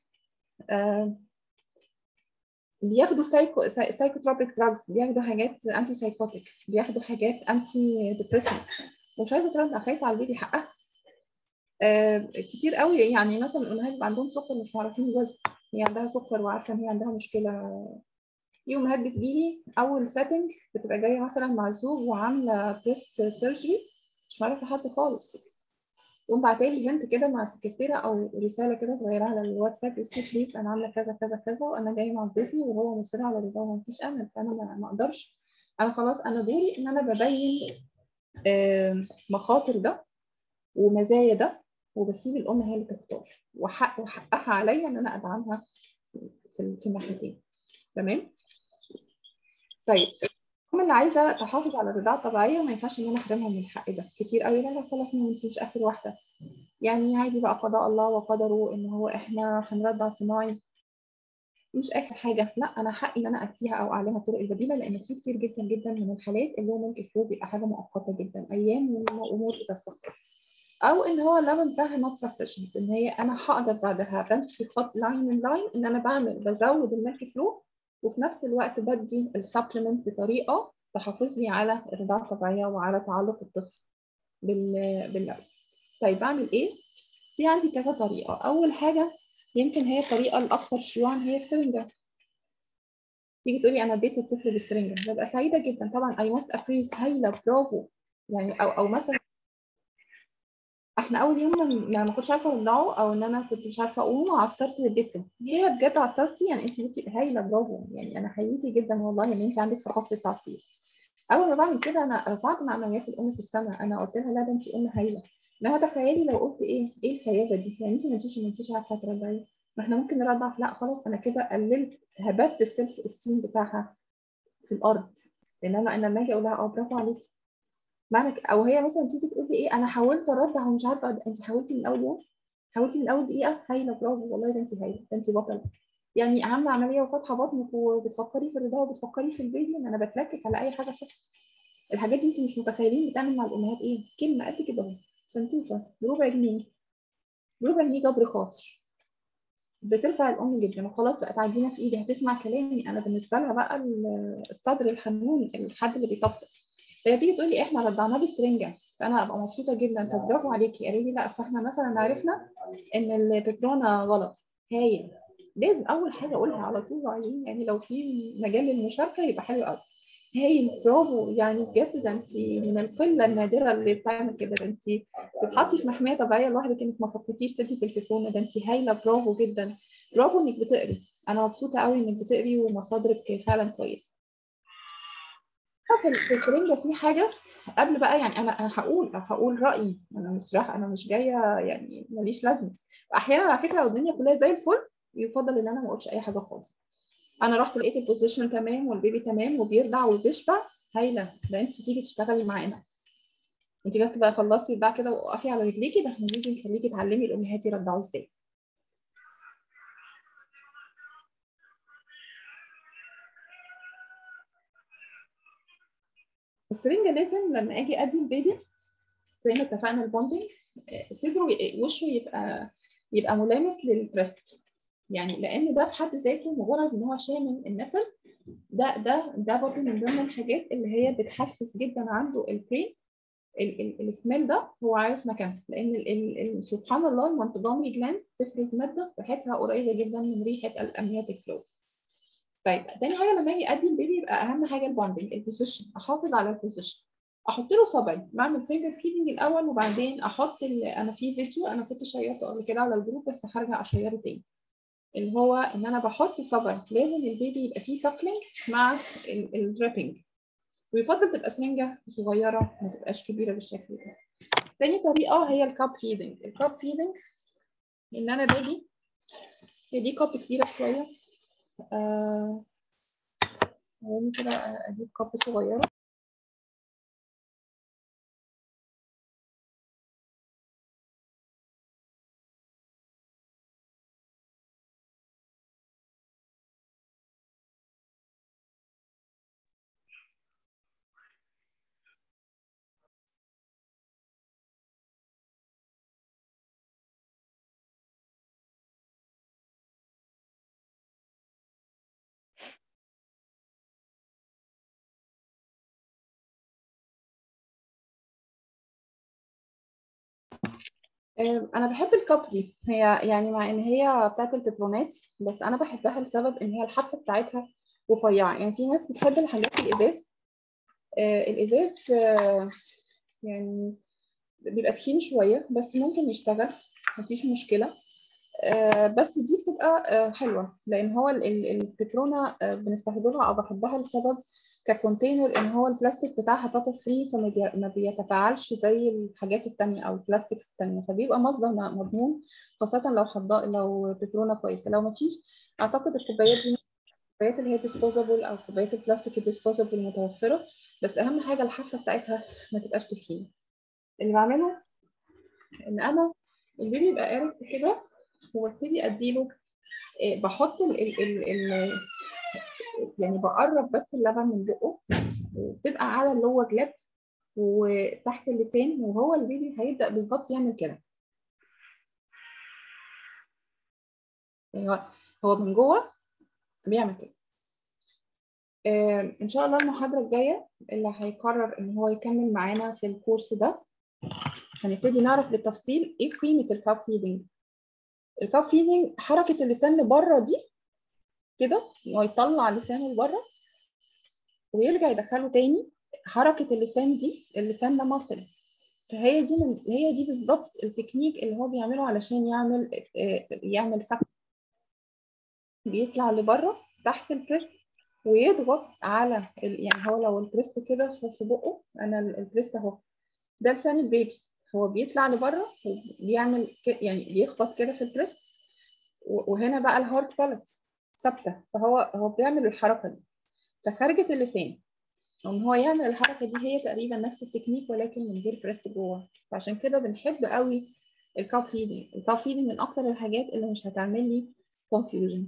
بياخدوا سايكو سايكوتروبيك دراجز بياخدوا حاجات انتي سايكوتيك بياخدوا حاجات انتي ديبريسنت ومش عايزه ترضع خايفه على البيبي حقها آه كتير قوي يعني مثلا الامهات بيبقى عندهم سكر مش معرفين الوزن هي عندها سكر وعارفه ان هي عندها مشكله في امهات بتجيلي اول سيتنج بتبقى جايه مثلا مع الزوج وعامله بريست سيرجري مش معرفه حد خالص تقوم بعتالي هنت كده مع السكرتيره او رساله كده صغيره على الواتساب اسمي بليز انا عامله كذا كذا كذا وانا جايه مع ضيفي وهو مصر على رضاه ومفيش امل فانا ما اقدرش انا خلاص انا دوري ان انا ببين مخاطر ده ومزايا ده وبسيب الام هي اللي تختار وحق وحقها عليا ان انا ادعمها في في الناحيتين تمام طيب الام اللي عايزه تحافظ على الرضاعه الطبيعيه ما ينفعش ان انا احرمها من الحق ده كتير قوي لا لا خلاص ما انت مش اخر واحده يعني عادي بقى قضاء الله وقدره ان هو احنا هنرضع صناعي مش اخر حاجه لا انا حقي ان انا اديها او اعلمها الطرق البديله لان في كتير جدا جدا من الحالات اللي هو ممكن فلو بيبقى حاجه مؤقته جدا ايام وامور بتستقر او ان هو اللبن بتاعها نوت سفشنت ان هي انا هقدر بعدها بمشي خط لاين من لاين ان انا بعمل بزود الميلك فلو وفي نفس الوقت بدي السبلمنت بطريقه تحافظ لي على الرضاعه الطبيعيه وعلى تعلق الطفل باللبن طيب بعمل ايه في عندي كذا طريقه اول حاجه يمكن هي الطريقه الاكثر شيوعا هي السرنجه تيجي تقولي انا اديت الطفل بالسرنجه ببقى سعيده جدا طبعا اي ماست ابريز هايله برافو يعني او او مثلا احنا اول يوم ما ما كنتش عارفه ارضعه او ان انا كنت مش عارفه اقوم وعصرت واديت له هي بجد عصرتي يعني انت بنتي هايله برافو يعني انا حقيقي جدا والله ان انت عندك ثقافه التعصير اول ما بعمل كده انا رفعت معنويات الام في السماء انا قلت لها لا ده انت ام هايله انما تخيلي لو قلت ايه ايه الخيابه دي يعني انت ما انتيش ما انتيش عارفه ترضعي ما احنا ممكن نرضع لا خلاص انا كده قللت هبت السيلف استيم بتاعها في الارض انما انا لما اجي اقول لها اه برافو عليكي معنى او هي مثلا تيجي تقول لي ايه انا حاولت ارضع ومش عارفه انت حاولتي من اول يوم حاولتي من اول دقيقه هايله برافو والله ده انت هايله ده انت بطله يعني عامله عمليه وفاتحه بطنك وبتفكري في الرضاعه وبتفكري في البيبي ان انا بتلكك على اي حاجه صح الحاجات دي انتوا مش متخيلين بتعمل مع الامهات ايه كلمه قد كده اهو سنتوفه بربع جنيه بربع جنيه جبر خاطر بترفع الام جدا وخلاص بقت عجينه في ايدي هتسمع كلامي انا بالنسبه لها بقى الصدر الحنون الحد اللي بيطبطب فهي تيجي تقول لي احنا رضعناه بالسرنجه فانا ابقى مبسوطه جدا طب برافو عليكي قالوا لي لا اصل احنا مثلا عرفنا ان البيبرونا غلط هايل لازم اول حاجه اقولها على طول وعايزين يعني لو في مجال للمشاركه يبقى حلو قوي هايل برافو يعني بجد ده انت من القله النادره اللي بتعمل كده ده انت بتحطي في محميه طبيعيه لوحدك انك ما فكرتيش تدي في التليفون ده انت هايله برافو جدا برافو انك بتقري انا مبسوطه قوي انك بتقري ومصادرك فعلا كويسه في السرنجه في حاجه قبل بقى يعني انا انا هقول هقول رايي انا مش راح انا مش جايه يعني ماليش لازمه احيانا على فكره لو الدنيا كلها زي الفل يفضل ان انا ما اقولش اي حاجه خالص انا رحت لقيت البوزيشن تمام والبيبي تمام وبيرضع وبيشبع هايله ده انت تيجي تشتغلي معانا انت بس بقى خلصي البتاع كده وقفي على رجليكي ده احنا نيجي نخليكي تعلمي الامهات يرضعوا ازاي السرنجه لازم لما اجي ادي البيبي زي ما اتفقنا البوندنج صدره وشه يبقى يبقى ملامس للبريست يعني لان ده في حد ذاته مجرد ان هو شامم النفل ده ده ده برضه من ضمن الحاجات اللي هي بتحفز جدا عنده البرين السميل ده هو عارف مكانته لان ال ال سبحان الله المونتجومري جلانس تفرز ماده ريحتها قريبه جدا من ريحه الامنيوتيك فلو طيب تاني حاجه لما اجي ادي البيبي يبقى اهم حاجه البوندنج البوزيشن احافظ على البوزيشن احط له صبعي بعمل فينجر فيدنج الاول وبعدين احط انا في فيديو انا كنت شيرته قبل كده على الجروب بس هرجع اشيره تاني اللي هو ان انا بحط صبعي لازم البيبي يبقى فيه ساكلينج مع الدريبنج ويفضل تبقى سرنجه صغيره ما تبقاش كبيره بالشكل ده تاني طريقه هي الكاب فيدنج الكاب فيدنج ان انا باجي دي كاب كبيره شويه آه كده اجيب كاب صغيره انا بحب الكاب دي هي يعني مع ان هي بتاعت البيبرونات بس انا بحبها لسبب ان هي الحافه بتاعتها رفيعه يعني في ناس بتحب الحاجات الازاز آه الازاز آه يعني بيبقى تخين شويه بس ممكن يشتغل مفيش مشكله آه بس دي بتبقى حلوه لان هو البيبرونه بنستخدمها او بحبها لسبب ككونتينر ان هو البلاستيك بتاعها بابا فري فما بيتفاعلش زي الحاجات التانية او البلاستيكس التانية فبيبقى مصدر مضمون خاصة لو حضاء لو بيبرونة كويسة لو ما فيش اعتقد الكوبايات دي الكوبايات اللي هي ديسبوزابل او كوبايات البلاستيك الديسبوزابل متوفرة بس اهم حاجة الحافة بتاعتها ما تبقاش تخينة اللي بعمله ان انا البيبي يبقى قارب كده وابتدي اديله بحط ال ال ال يعني بقرب بس اللبن من بقه وبتبقى على اللور لب وتحت اللسان وهو البيبي هيبدا بالظبط يعمل كده يعني هو من جوه بيعمل كده آه ان شاء الله المحاضره الجايه اللي هيقرر ان هو يكمل معانا في الكورس ده هنبتدي نعرف بالتفصيل ايه قيمه الكاب فيدنج الكاب فيدنج حركه اللسان لبره دي كده هو يطلع لسانه لبره ويرجع يدخله تاني حركه اللسان دي اللسان ده مصل فهي دي من هي دي بالظبط التكنيك اللي هو بيعمله علشان يعمل يعمل سكت بيطلع لبره تحت البريست ويضغط على يعني هو لو البريست كده في بقه انا البريست اهو ده لسان البيبي هو بيطلع لبره وبيعمل يعني بيخبط كده في البريست وهنا بقى الهارت بالانت ثابته فهو هو بيعمل الحركه دي فخارجه اللسان ان هو يعمل الحركه دي هي تقريبا نفس التكنيك ولكن من غير بريست جوه فعشان كده بنحب قوي الكاب فيدنج الكاب فيدنج من اكثر الحاجات اللي مش هتعمل لي كونفيوجن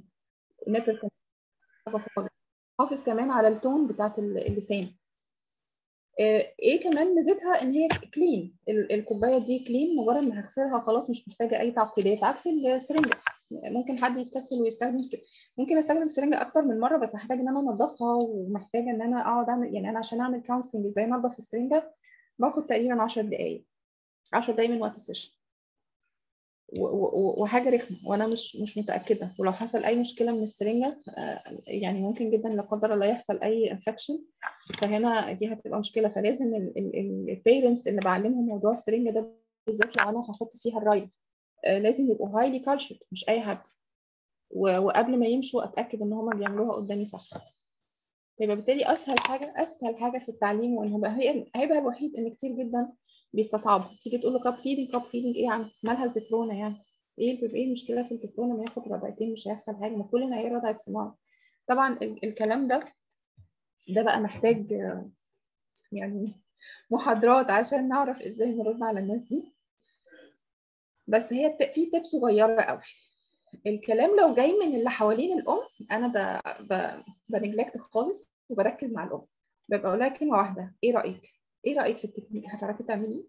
حافظ كمان على التون بتاعت اللسان ايه كمان ميزتها ان هي كلين الكوبايه دي كلين مجرد ما هغسلها خلاص مش محتاجه اي تعقيدات عكس السرنجه ممكن حد يستسهل ويستخدم ممكن استخدم سرنجه اكتر من مره بس هحتاج ان انا انضفها ومحتاجه ان انا اقعد اعمل يعني انا عشان اعمل كونسلنج ازاي انضف السرنجه باخد تقريبا 10 دقائق 10 دقائق من وقت السيشن وحاجه رخمه وانا مش مش متاكده ولو حصل اي مشكله من السرنجه يعني ممكن جدا لا قدر الله يحصل اي انفكشن فهنا دي هتبقى مشكله فلازم البيرنتس اللي بعلمهم موضوع السرنجه ده بالذات لو انا هحط فيها الرايد لازم يبقوا هايلي كالتشرد مش اي حد وقبل ما يمشوا اتاكد ان هم بيعملوها قدامي صح فيبقى بالتالي اسهل حاجه اسهل حاجه في التعليم وان هو هي عيبها الوحيد ان كتير جدا بيستصعبها تيجي تقول له كاب فيدنج كاب فيدنج ايه يا عم مالها البترونه يعني ايه ايه المشكله في البترونه ما ياخد رضعتين مش هيحصل حاجه ما كلنا هي رضعه صناعه طبعا الكلام ده ده بقى محتاج يعني محاضرات عشان نعرف ازاي نرد على الناس دي بس هي في تip صغيره قوي الكلام لو جاي من اللي حوالين الام انا ب... ب... بنجلكت خالص وبركز مع الام ببقى اقول لها كلمه واحده ايه رايك ايه رايك في التكنيك هتعرفي تعمليه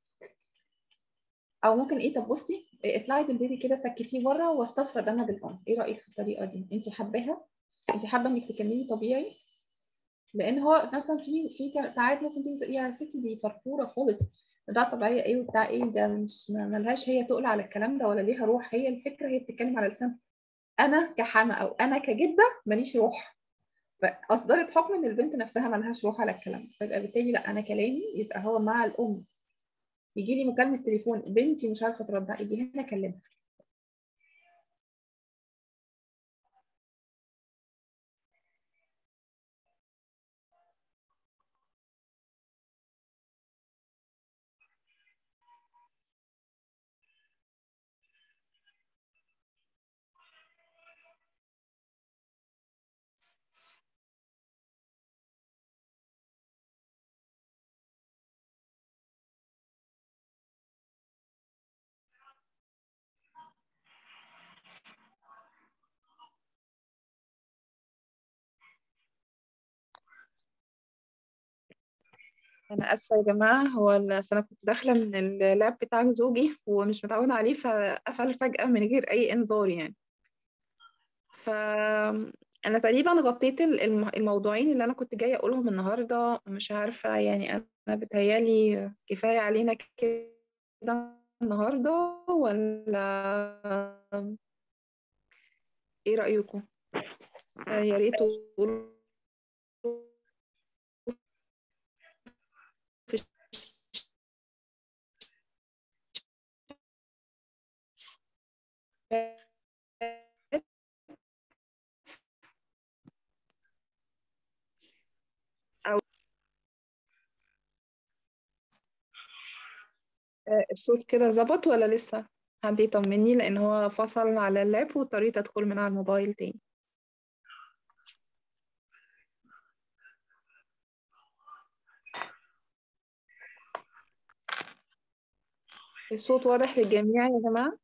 او ممكن ايه طب بصي اطلعي بالبيبي كده سكتيه بره واستفرد انا بالام ايه رايك في الطريقه دي انت حباها انت حابه انك تكملي طبيعي لان هو مثلا في في ساعات مثلا تيجي تقولي يا ستي دي فرفوره خالص ده طبيعيه ايه وبتاع ايه ده مش ملهاش هي تقول على الكلام ده ولا ليها روح هي الفكره هي بتتكلم على لسان انا كحما او انا كجده ماليش روح فاصدرت حكم ان البنت نفسها ملهاش روح على الكلام فيبقى بالتالي لا انا كلامي يبقى هو مع الام يجي لي مكالمه تليفون بنتي مش عارفه ترد يجي هنا اكلمها انا اسفه يا جماعه هو انا كنت داخله من اللاب بتاع زوجي ومش متعوده عليه فقفل فجاه من غير اي انذار يعني ف انا تقريبا غطيت الموضوعين اللي انا كنت جايه اقولهم النهارده مش عارفه يعني انا بتهيالي كفايه علينا كده النهارده ولا ايه رايكم يا ريت تقولوا أو الصوت كده ظبط ولا لسه حد يطمني لأن هو فصل على اللاب واضطريت أدخل من على الموبايل تاني الصوت واضح للجميع يا جماعة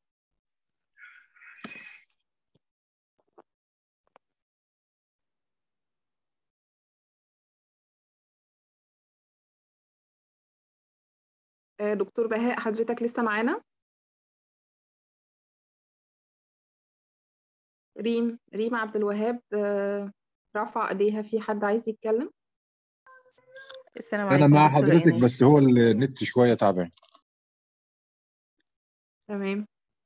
دكتور بهاء حضرتك لسه معانا ريم ريم عبد الوهاب رفع ايديها في حد عايز يتكلم السلام عليكم انا مع حضرتك بس هو النت شويه تعبان تمام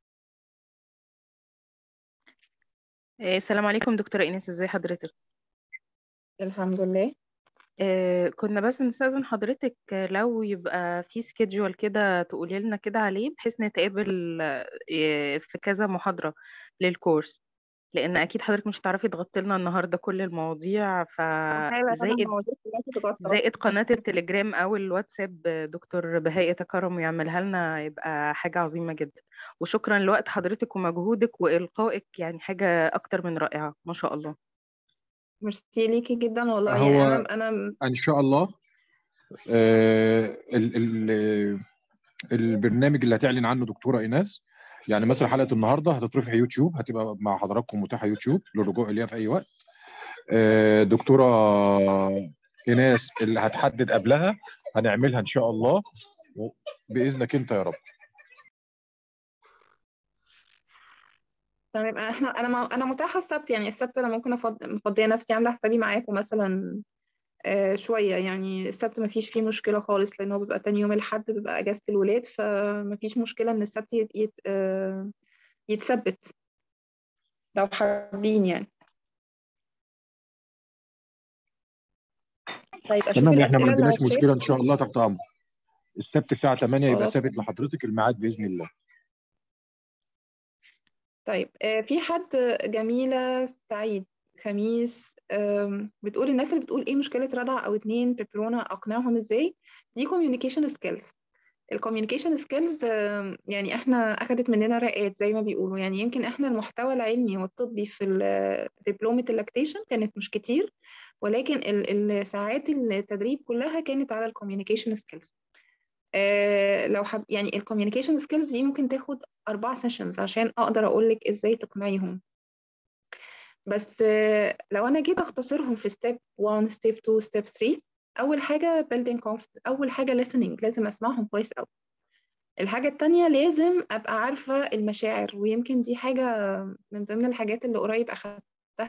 السلام عليكم دكتورة إيناس ازي حضرتك الحمد لله آه كنا بس نستأذن حضرتك لو يبقى في سكيدجول كده تقولي لنا كده عليه بحيث نتقابل آه في كذا محاضرة للكورس لأن أكيد حضرتك مش هتعرفي تغطي لنا النهاردة كل المواضيع فزائد زائد قناة التليجرام أو الواتساب دكتور بهاء تكرم ويعملها لنا يبقى حاجة عظيمة جدا وشكرا لوقت حضرتك ومجهودك وإلقائك يعني حاجة أكتر من رائعة ما شاء الله ميرسي ليكي جدا والله هو يعني انا انا ان شاء الله آه ال ال البرنامج اللي هتعلن عنه دكتوره ايناس يعني مثلا حلقه النهارده هتترفع يوتيوب هتبقى مع حضراتكم متاحه يوتيوب للرجوع اليها في اي وقت آه دكتوره ايناس اللي هتحدد قبلها هنعملها ان شاء الله باذنك انت يا رب تمام احنا انا انا متاحه السبت يعني السبت انا ممكن افضي مفضيه نفسي عامله حسابي معاكم مثلا آه شوية يعني السبت ما فيش فيه مشكلة خالص لأن هو بيبقى تاني يوم الأحد بيبقى أجازة الولاد فما فيش مشكلة إن السبت يت... يت... آه يتثبت لو حابين يعني طيب أشوف تمام احنا ما الأسئلة اللي على عندناش الشات مشكله ان شاء الله تحت امر السبت الساعه 8 يبقى خلاص ثابت لحضرتك الميعاد باذن الله طيب آه، في حد جميلة سعيد خميس آم، بتقول الناس اللي بتقول ايه مشكلة رضع او اتنين بيبرونا اقنعهم ازاي دي communication skills الكوميونيكيشن سكيلز يعني احنا اخدت مننا رقات زي ما بيقولوا يعني يمكن احنا المحتوى العلمي والطبي في ال- دبلومة اللاكتيشن كانت مش كتير ولكن ال- ال- ساعات التدريب كلها كانت على الكوميونيكيشن سكيلز آه، لو حب يعني الكوميونيكيشن سكيلز دي ممكن تاخد أربع سيشنز عشان أقدر أقول لك إزاي تقنعيهم بس آه، لو أنا جيت أختصرهم في ستيب 1 ستيب 2 ستيب 3 أول حاجة building confidence أول حاجة listening لازم أسمعهم كويس أوي الحاجة التانية لازم أبقى عارفة المشاعر ويمكن دي حاجة من ضمن الحاجات اللي قريب أخدتها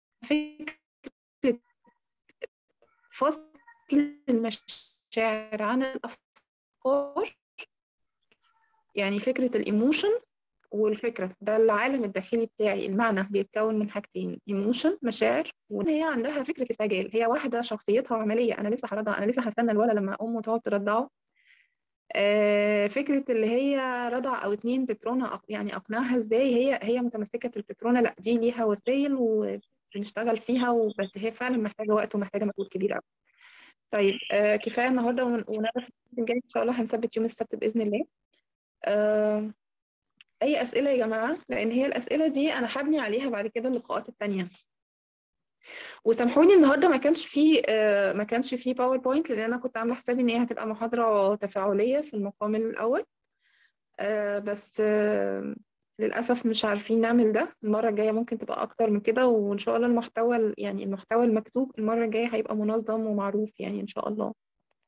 فكرة فصل المشاعر عن الأفكار يعني فكرة الإيموشن والفكرة ده العالم الداخلي بتاعي المعنى بيتكون من حاجتين ايموشن مشاعر وان هي عندها فكرة استعجال هي واحدة شخصيتها عملية أنا لسه هرضع أنا لسه هستنى الولد لما أمه تقعد ترضعه آه، فكرة اللي هي رضع أو اتنين ببرونة أق- يعني أقنعها إزاي هي هي متمسكة في الببرونة لا دي ليها وسائل وبنشتغل فيها وبس هي فعلا محتاجة وقت ومحتاجة مجهود كبير أوي طيب آه كفاية النهاردة ون- ونعرف السبت الجاي إن شاء الله هنثبت يوم السبت بإذن الله آه أي أسئلة يا جماعة لأن هي الأسئلة دي أنا هبني عليها بعد كده اللقاءات التانية وسامحوني النهارده ما كانش فيه آه، ما كانش فيه باوربوينت لان انا كنت عامله حسابي ان هي هتبقى محاضره تفاعليه في المقام الاول آه، بس آه، للاسف مش عارفين نعمل ده المره الجايه ممكن تبقى اكتر من كده وان شاء الله المحتوى ال- يعني المحتوى المكتوب المره الجايه هيبقى منظم ومعروف يعني ان شاء الله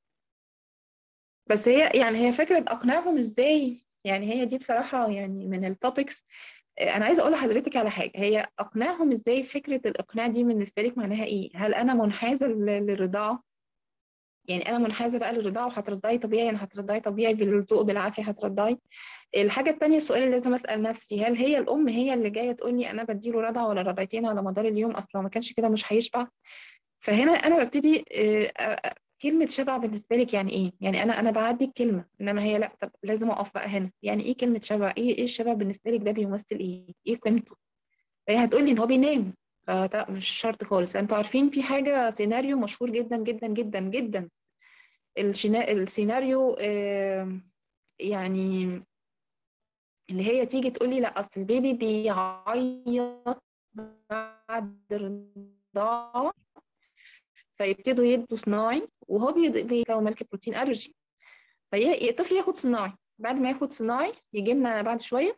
بس هي يعني هي فكره اقنعهم ازاي يعني هي دي بصراحه يعني من التوبكس انا عايزه اقول لحضرتك على حاجه هي اقنعهم ازاي فكره الاقناع دي بالنسبه لك معناها ايه هل انا منحازه لل- للرضاعه يعني انا منحازه بقى للرضاعه وهترضعي طبيعي انا هترضعي طبيعي بالذوق بالعافيه هترضعي الحاجه التانية السؤال اللي لازم اسال نفسي هل هي الام هي اللي جايه تقول لي انا بديله رضعه ولا رضعتين على مدار اليوم اصلا ما كانش كده مش هيشبع فهنا انا ببتدي آه، آه، كلمة شبع بالنسبة لك يعني ايه؟ يعني انا انا بعدي الكلمة انما هي لا طب لازم اقف بقى هنا، يعني ايه كلمة شبع؟ ايه ايه الشبع بالنسبة لك ده بيمثل ايه؟ ايه قيمته؟ فهي هتقول لي ان هو بينام فده مش شرط خالص، انتوا عارفين في حاجة سيناريو مشهور جدا جدا جدا جدا الشنا... السيناريو آه، يعني اللي هي تيجي تقول لي لا اصل البيبي بيعيط بعد الرضاعة فيبتدوا يدوا صناعي وهو بيد- بيكون ملك بروتين الرجي فالطفل ياخد صناعي بعد ما ياخد صناعي يجي لنا بعد شويه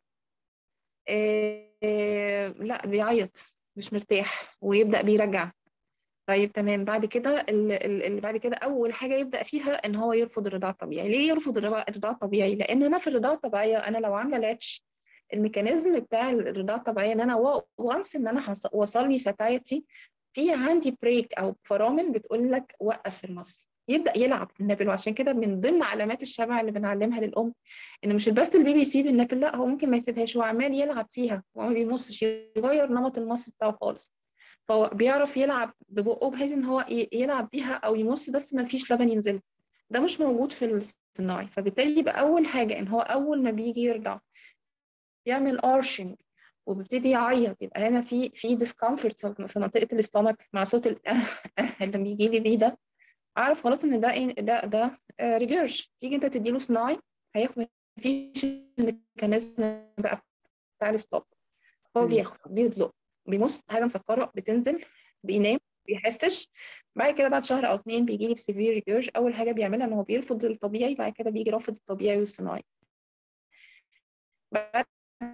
آه آه لا بيعيط مش مرتاح ويبدا بيرجع طيب تمام بعد كده ال- ال- اللي بعد كده اول حاجه يبدا فيها ان هو يرفض الرضاعه الطبيعي ليه يرفض الرضاعه الرضاعة الطبيعي لان انا في الرضاعه الطبيعيه انا لو عامله لاتش الميكانيزم بتاع الرضاعه الطبيعيه ان انا وانس ان انا هص- وصل لي ساتايتي في عندي بريك او فرامل بتقول لك وقف المصل يبدا يلعب في النابل وعشان كده من ضمن علامات الشبع اللي بنعلمها للام ان مش بس البيبي يسيب النابل لا هو ممكن ما يسيبهاش هو عمال يلعب فيها وما بيمصش يغير نمط المص بتاعه خالص فهو بيعرف يلعب ببقه بحيث ان هو ي- يلعب بيها او يمص بس ما فيش لبن ينزل ده مش موجود في الصناعي فبالتالي يبقى اول حاجه ان هو اول ما بيجي يرضع يعمل ارشنج وبيبتدي يعيط يبقى هنا في في ديسكomfort في منطقه الاستومك مع صوت ال اللي بيجي لي بيه ده اعرف خلاص ان ده ايه ده ده ريجيرج تيجي انت تديله صناعي هياخد مفيش الميكانيزم بقى بتاع الستوب هو بياخد بيدلق بيمص حاجه مسكره بتنزل بينام بيحسش بعد كده بعد شهر او اتنين بيجي لي بسيفير ريجيرج اول حاجه بيعملها ان هو بيرفض الطبيعي بعد كده بيجي رافض الطبيعي والصناعي بعد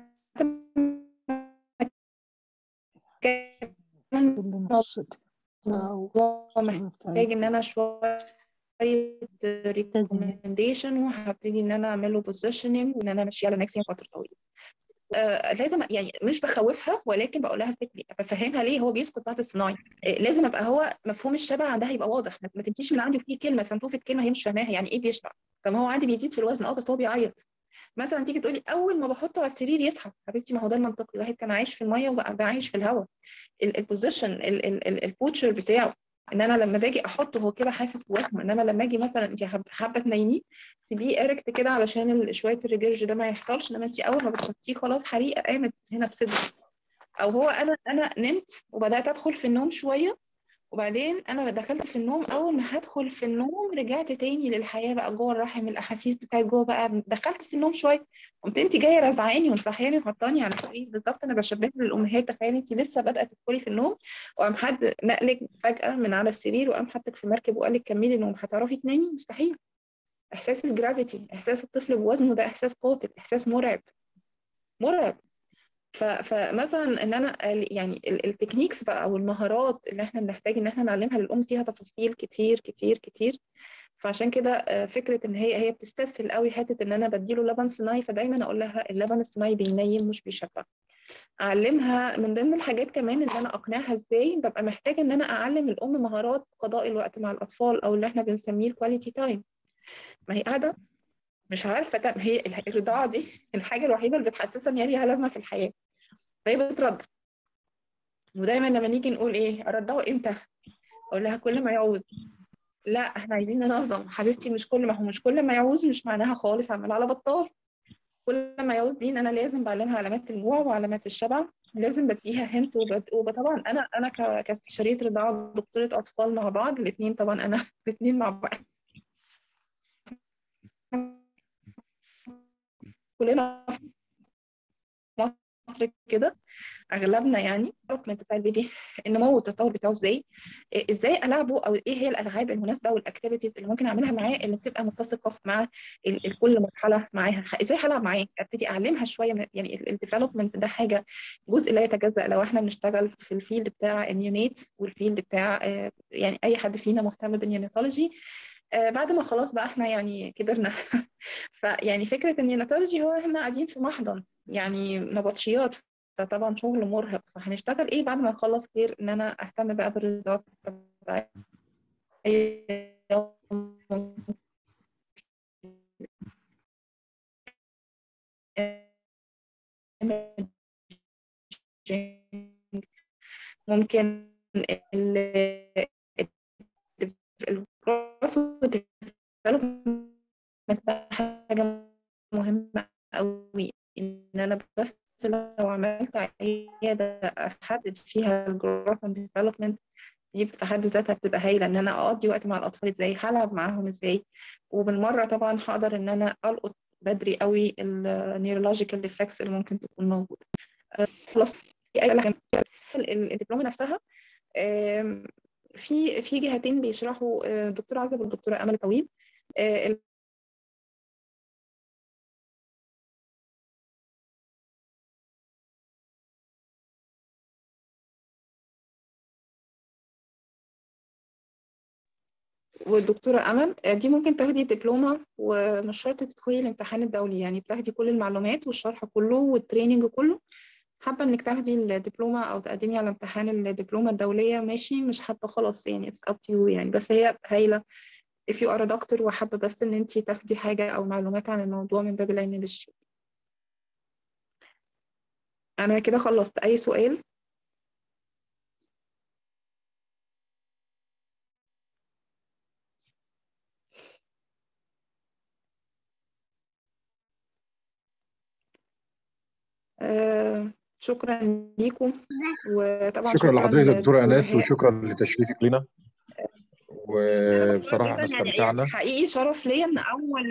ما كان الموضوع محتاج ان انا شويه ريكومنديشن وهبتدي ان انا اعمل له بوزيشننج وان انا امشي على نفسي فتره طويله آه لازم يعني مش بخوفها ولكن بقول لها سيبلي بفهمها ليه هو بيسكت بعد الصناعي آه لازم ابقى هو مفهوم الشبع عندها يبقى واضح ما تمشيش من عندي وفي كلمه سنتوفه كلمه هي مش فاهماها يعني ايه بيشبع طب ما هو عندي بيزيد في الوزن اه بس هو بيعيط مثلا تيجي تقولي اول ما بحطه على السرير يصحى حبيبتي ما هو ده المنطقي الواحد كان عايش في الميه وبقى عايش في الهواء البوزيشن البوتشر بتاعه ان انا لما باجي احطه هو كده حاسس بوزنه انما لما اجي مثلا انت حابه تنيميه سيبيه اركت كده علشان شويه الريجرج ده ما يحصلش انما انت اول ما بتحطيه خلاص حريقه قامت هنا في صدري او هو انا انا نمت وبدات ادخل في النوم شويه وبعدين انا دخلت في النوم اول ما هدخل في النوم رجعت تاني للحياه بقى جوه الرحم الاحاسيس بتاعت جوه بقى دخلت في النوم شويه قمت انت جايه رزعاني ومصحياني وحطاني على سرير بالظبط انا بشبه للامهات تخيلي انت لسه بادئه تدخلي في النوم وقام حد نقلك فجاه من على السرير وقام حطك في مركب وقال لك كملي النوم هتعرفي تنامي مستحيل احساس الجرافيتي احساس الطفل بوزنه ده احساس قاتل احساس مرعب مرعب فمثلا ان انا يعني التكنيكس بقى او المهارات اللي احنا بنحتاج ان احنا نعلمها للام فيها تفاصيل كتير كتير كتير فعشان كده فكره ان هي هي بتستسهل قوي حته ان انا بديله لبن صناعي فدايما اقول لها اللبن الصناعي بينيم مش بيشبع اعلمها من ضمن الحاجات كمان اللي انا اقنعها ازاي ببقى محتاجه ان انا اعلم الام مهارات قضاء الوقت مع الاطفال او اللي احنا بنسميه الكواليتي تايم ما هي قاعده مش عارفه تعمل هي الرضاعه دي الحاجه الوحيده اللي بتحسسها ان هي ليها لازمه في الحياه فهي بترضع ودايما لما نيجي نقول ايه ارضعه امتى اقول لها كل ما يعوز لا احنا عايزين ننظم حبيبتي مش كل ما هو مش كل ما يعوز مش معناها خالص عمال على بطال كل ما يعوز دي ان انا لازم بعلمها علامات الجوع وعلامات الشبع لازم بديها هنت وطبعا انا انا كاستشاريه رضاعه دكتوره اطفال مع بعض الاثنين طبعا انا الاثنين مع بعض كلنا في مصر كده اغلبنا يعني الديفلوبمنت بتاع البيبي النمو والتطور بتاعه ازاي ازاي العبه او ايه هي الالعاب المناسبه والاكتيفيتيز اللي ممكن اعملها معاه اللي بتبقى متسقه مع كل مرحله معاها ازاي هلعب معاه ابتدي اعلمها شويه يعني الديفلوبمنت ده حاجه جزء لا يتجزا لو احنا بنشتغل في الفيلد بتاع النيونيت والفيلد بتاع يعني اي حد فينا مهتم بالنيونيتولوجي آه بعد ما خلاص بقى احنا يعني كبرنا فيعني فكره النيوناتولوجي هو احنا قاعدين في محضن يعني نبطشيات فطبعا شغل مرهق فهنشتغل ايه بعد ما نخلص غير ان انا اهتم بقى بالرياضات ممكن حاجة مهمة قوي إن أنا بس لو عملت عيادة أحدد فيها الجروث اند ديفلوبمنت دي في حد ذاتها بتبقى هايلة إن أنا أقضي وقت مع الأطفال إزاي هلعب معاهم إزاي وبالمرة طبعا هقدر إن أنا ألقط بدري قوي النيورولوجيكال ديفكتس اللي ممكن تكون موجودة خلاص الدبلومة نفسها في في جهتين بيشرحوا الدكتور عزب والدكتوره امل طويل والدكتوره امل دي ممكن تاخدي دبلومه ومش شرط تدخلي الامتحان الدولي يعني بتاخدي كل المعلومات والشرح كله والتريننج كله حابه انك تاخدي الدبلومه او تقدمي على امتحان الدبلومه الدوليه ماشي مش حابه خلاص يعني it's up to you يعني بس هي هايله if you are a doctor وحابه بس ان انت تاخدي حاجه او معلومات عن الموضوع من باب العلم بالشيء انا كده خلصت اي سؤال آه شكرا ليكم وطبعا شكرا لحضرتك دكتوره اناس وشكرا لتشريفك لنا وبصراحه احنا استمتعنا يعني حقيقي شرف ليا ان اول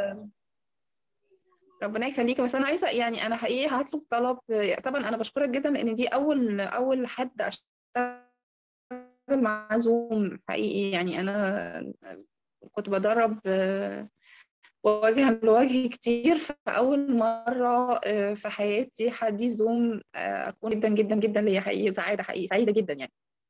ربنا يخليك بس انا عايزه يعني انا حقيقي هطلب طلب طبعا انا بشكرك جدا لان دي اول اول حد اشتغل مع زوم حقيقي يعني انا كنت بدرب وجها لوجه كتير فأول مرة في حياتي حدي زوم أكون جدا جدا جدا ليا حقيقي سعادة حقيقي سعيدة جدا يعني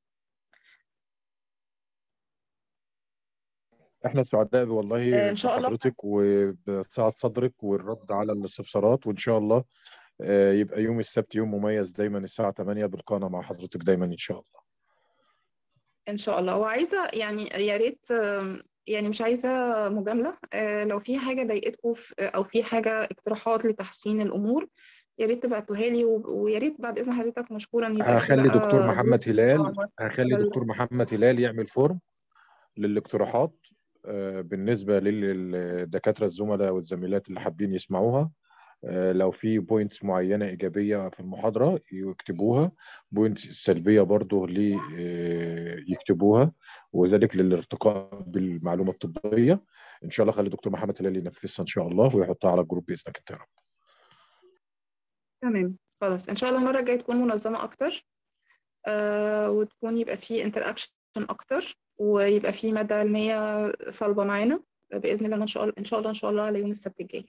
احنا سعداء والله إن شاء الله بحضرتك وبسعة صدرك والرد على الاستفسارات وان شاء الله آه، يبقى يوم السبت يوم مميز دايما الساعة 8 بالقناة مع حضرتك دايما إن شاء الله ان شاء الله وعايزه يعني يا ريت آم، يعني مش عايزه مجامله آه، لو في حاجه ضايقتكم في- او في حاجه اقتراحات لتحسين الامور يا ريت تبعتوها لي و- ويا ريت بعد اذن حضرتك مشكورا يبقى في هخلي بقى دكتور محمد جروب هلال على هخلي الواتساب. دكتور محمد هلال يعمل فورم للاقتراحات آه، بالنسبة للدكاترة الزملاء والزميلات اللي حابين يسمعوها آه، لو في بوينت معينة إيجابية في المحاضرة يكتبوها بوينت سلبية برضو لي آه، يكتبوها وذلك للارتقاء بالمعلومة الطبية إن شاء الله خلي دكتور محمد هلال ينفذها إن شاء الله ويحطها على الجروب بإذنك أنت يا رب تمام خلاص ان شاء الله المره الجايه تكون منظمه اكتر آه وتكون يبقى في انتر اكشن اكتر ويبقى في ماده علميه صلبه معانا باذن الله ان شاء الله ان شاء الله ان شاء الله على يوم السبت الجاي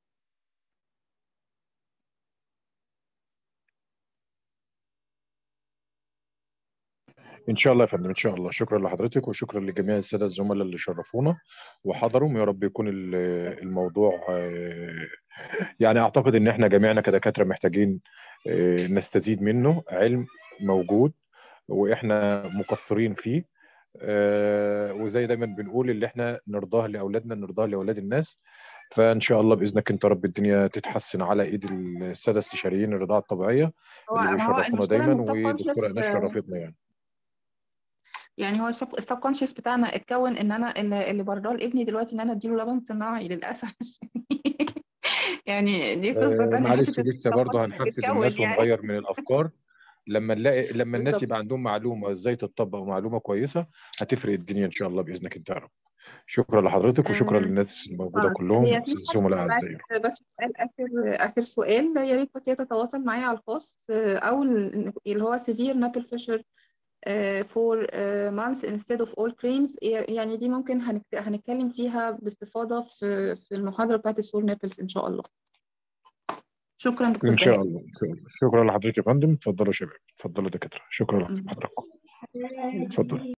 إن شاء الله يا فندم إن شاء الله شكرا لحضرتك وشكرا لجميع السادة الزملاء اللي شرفونا وحضروا يا رب يكون ال- الموضوع آه، يعني أعتقد إن إحنا جميعنا كدكاترة محتاجين آه، نستزيد منه علم موجود وإحنا مقصرين فيه آه، وزي دايما بنقول اللي إحنا نرضاه لأولادنا نرضاه لأولاد الناس فإن شاء الله بإذنك أنت رب الدنيا تتحسن على إيد السادة استشاريين الرضاعة الطبيعية هو اللي ما هو بيشرفونا المشكله دايما ان السب ودكتورة إيناس كونشس شرفتنا يعني يعني هو السب كونشس بتاعنا اتكون ان انا اللي اللي براه لابني دلوقتي ان انا اديله لبن صناعي للاسف يعني دي قصه آه، تانية معلش حته لسه برضه السب هنحفز بتتكون الناس يعني ونغير من الافكار لما نلاقي لما الناس بالظبط يبقى عندهم معلومه ازاي تطبق ومعلومه كويسه هتفرق الدنيا ان شاء الله باذنك انت يا رب شكرا لحضرتك وشكرا آه، للناس الموجوده خلاص كلهم هي في حد الزملاء بعت اعزائي بس سؤال اخر اخر سؤال يا ريت بس هي تتواصل معايا على الخاص آه، او ال- اللي هو severe nipple fissure آه، for آه، months instead of all creams يعني دي ممكن هنك- هنتكلم فيها باستفاضة في في المحاضرة بتاعت السور نابلز إن شاء الله شكرا دكتور ان شاء بهاء الله ان شاء الله شكرا لحضرتك يا فندم اتفضلوا يا شباب اتفضلوا يا دكاتره شكرا م. لحضرتك اتفضل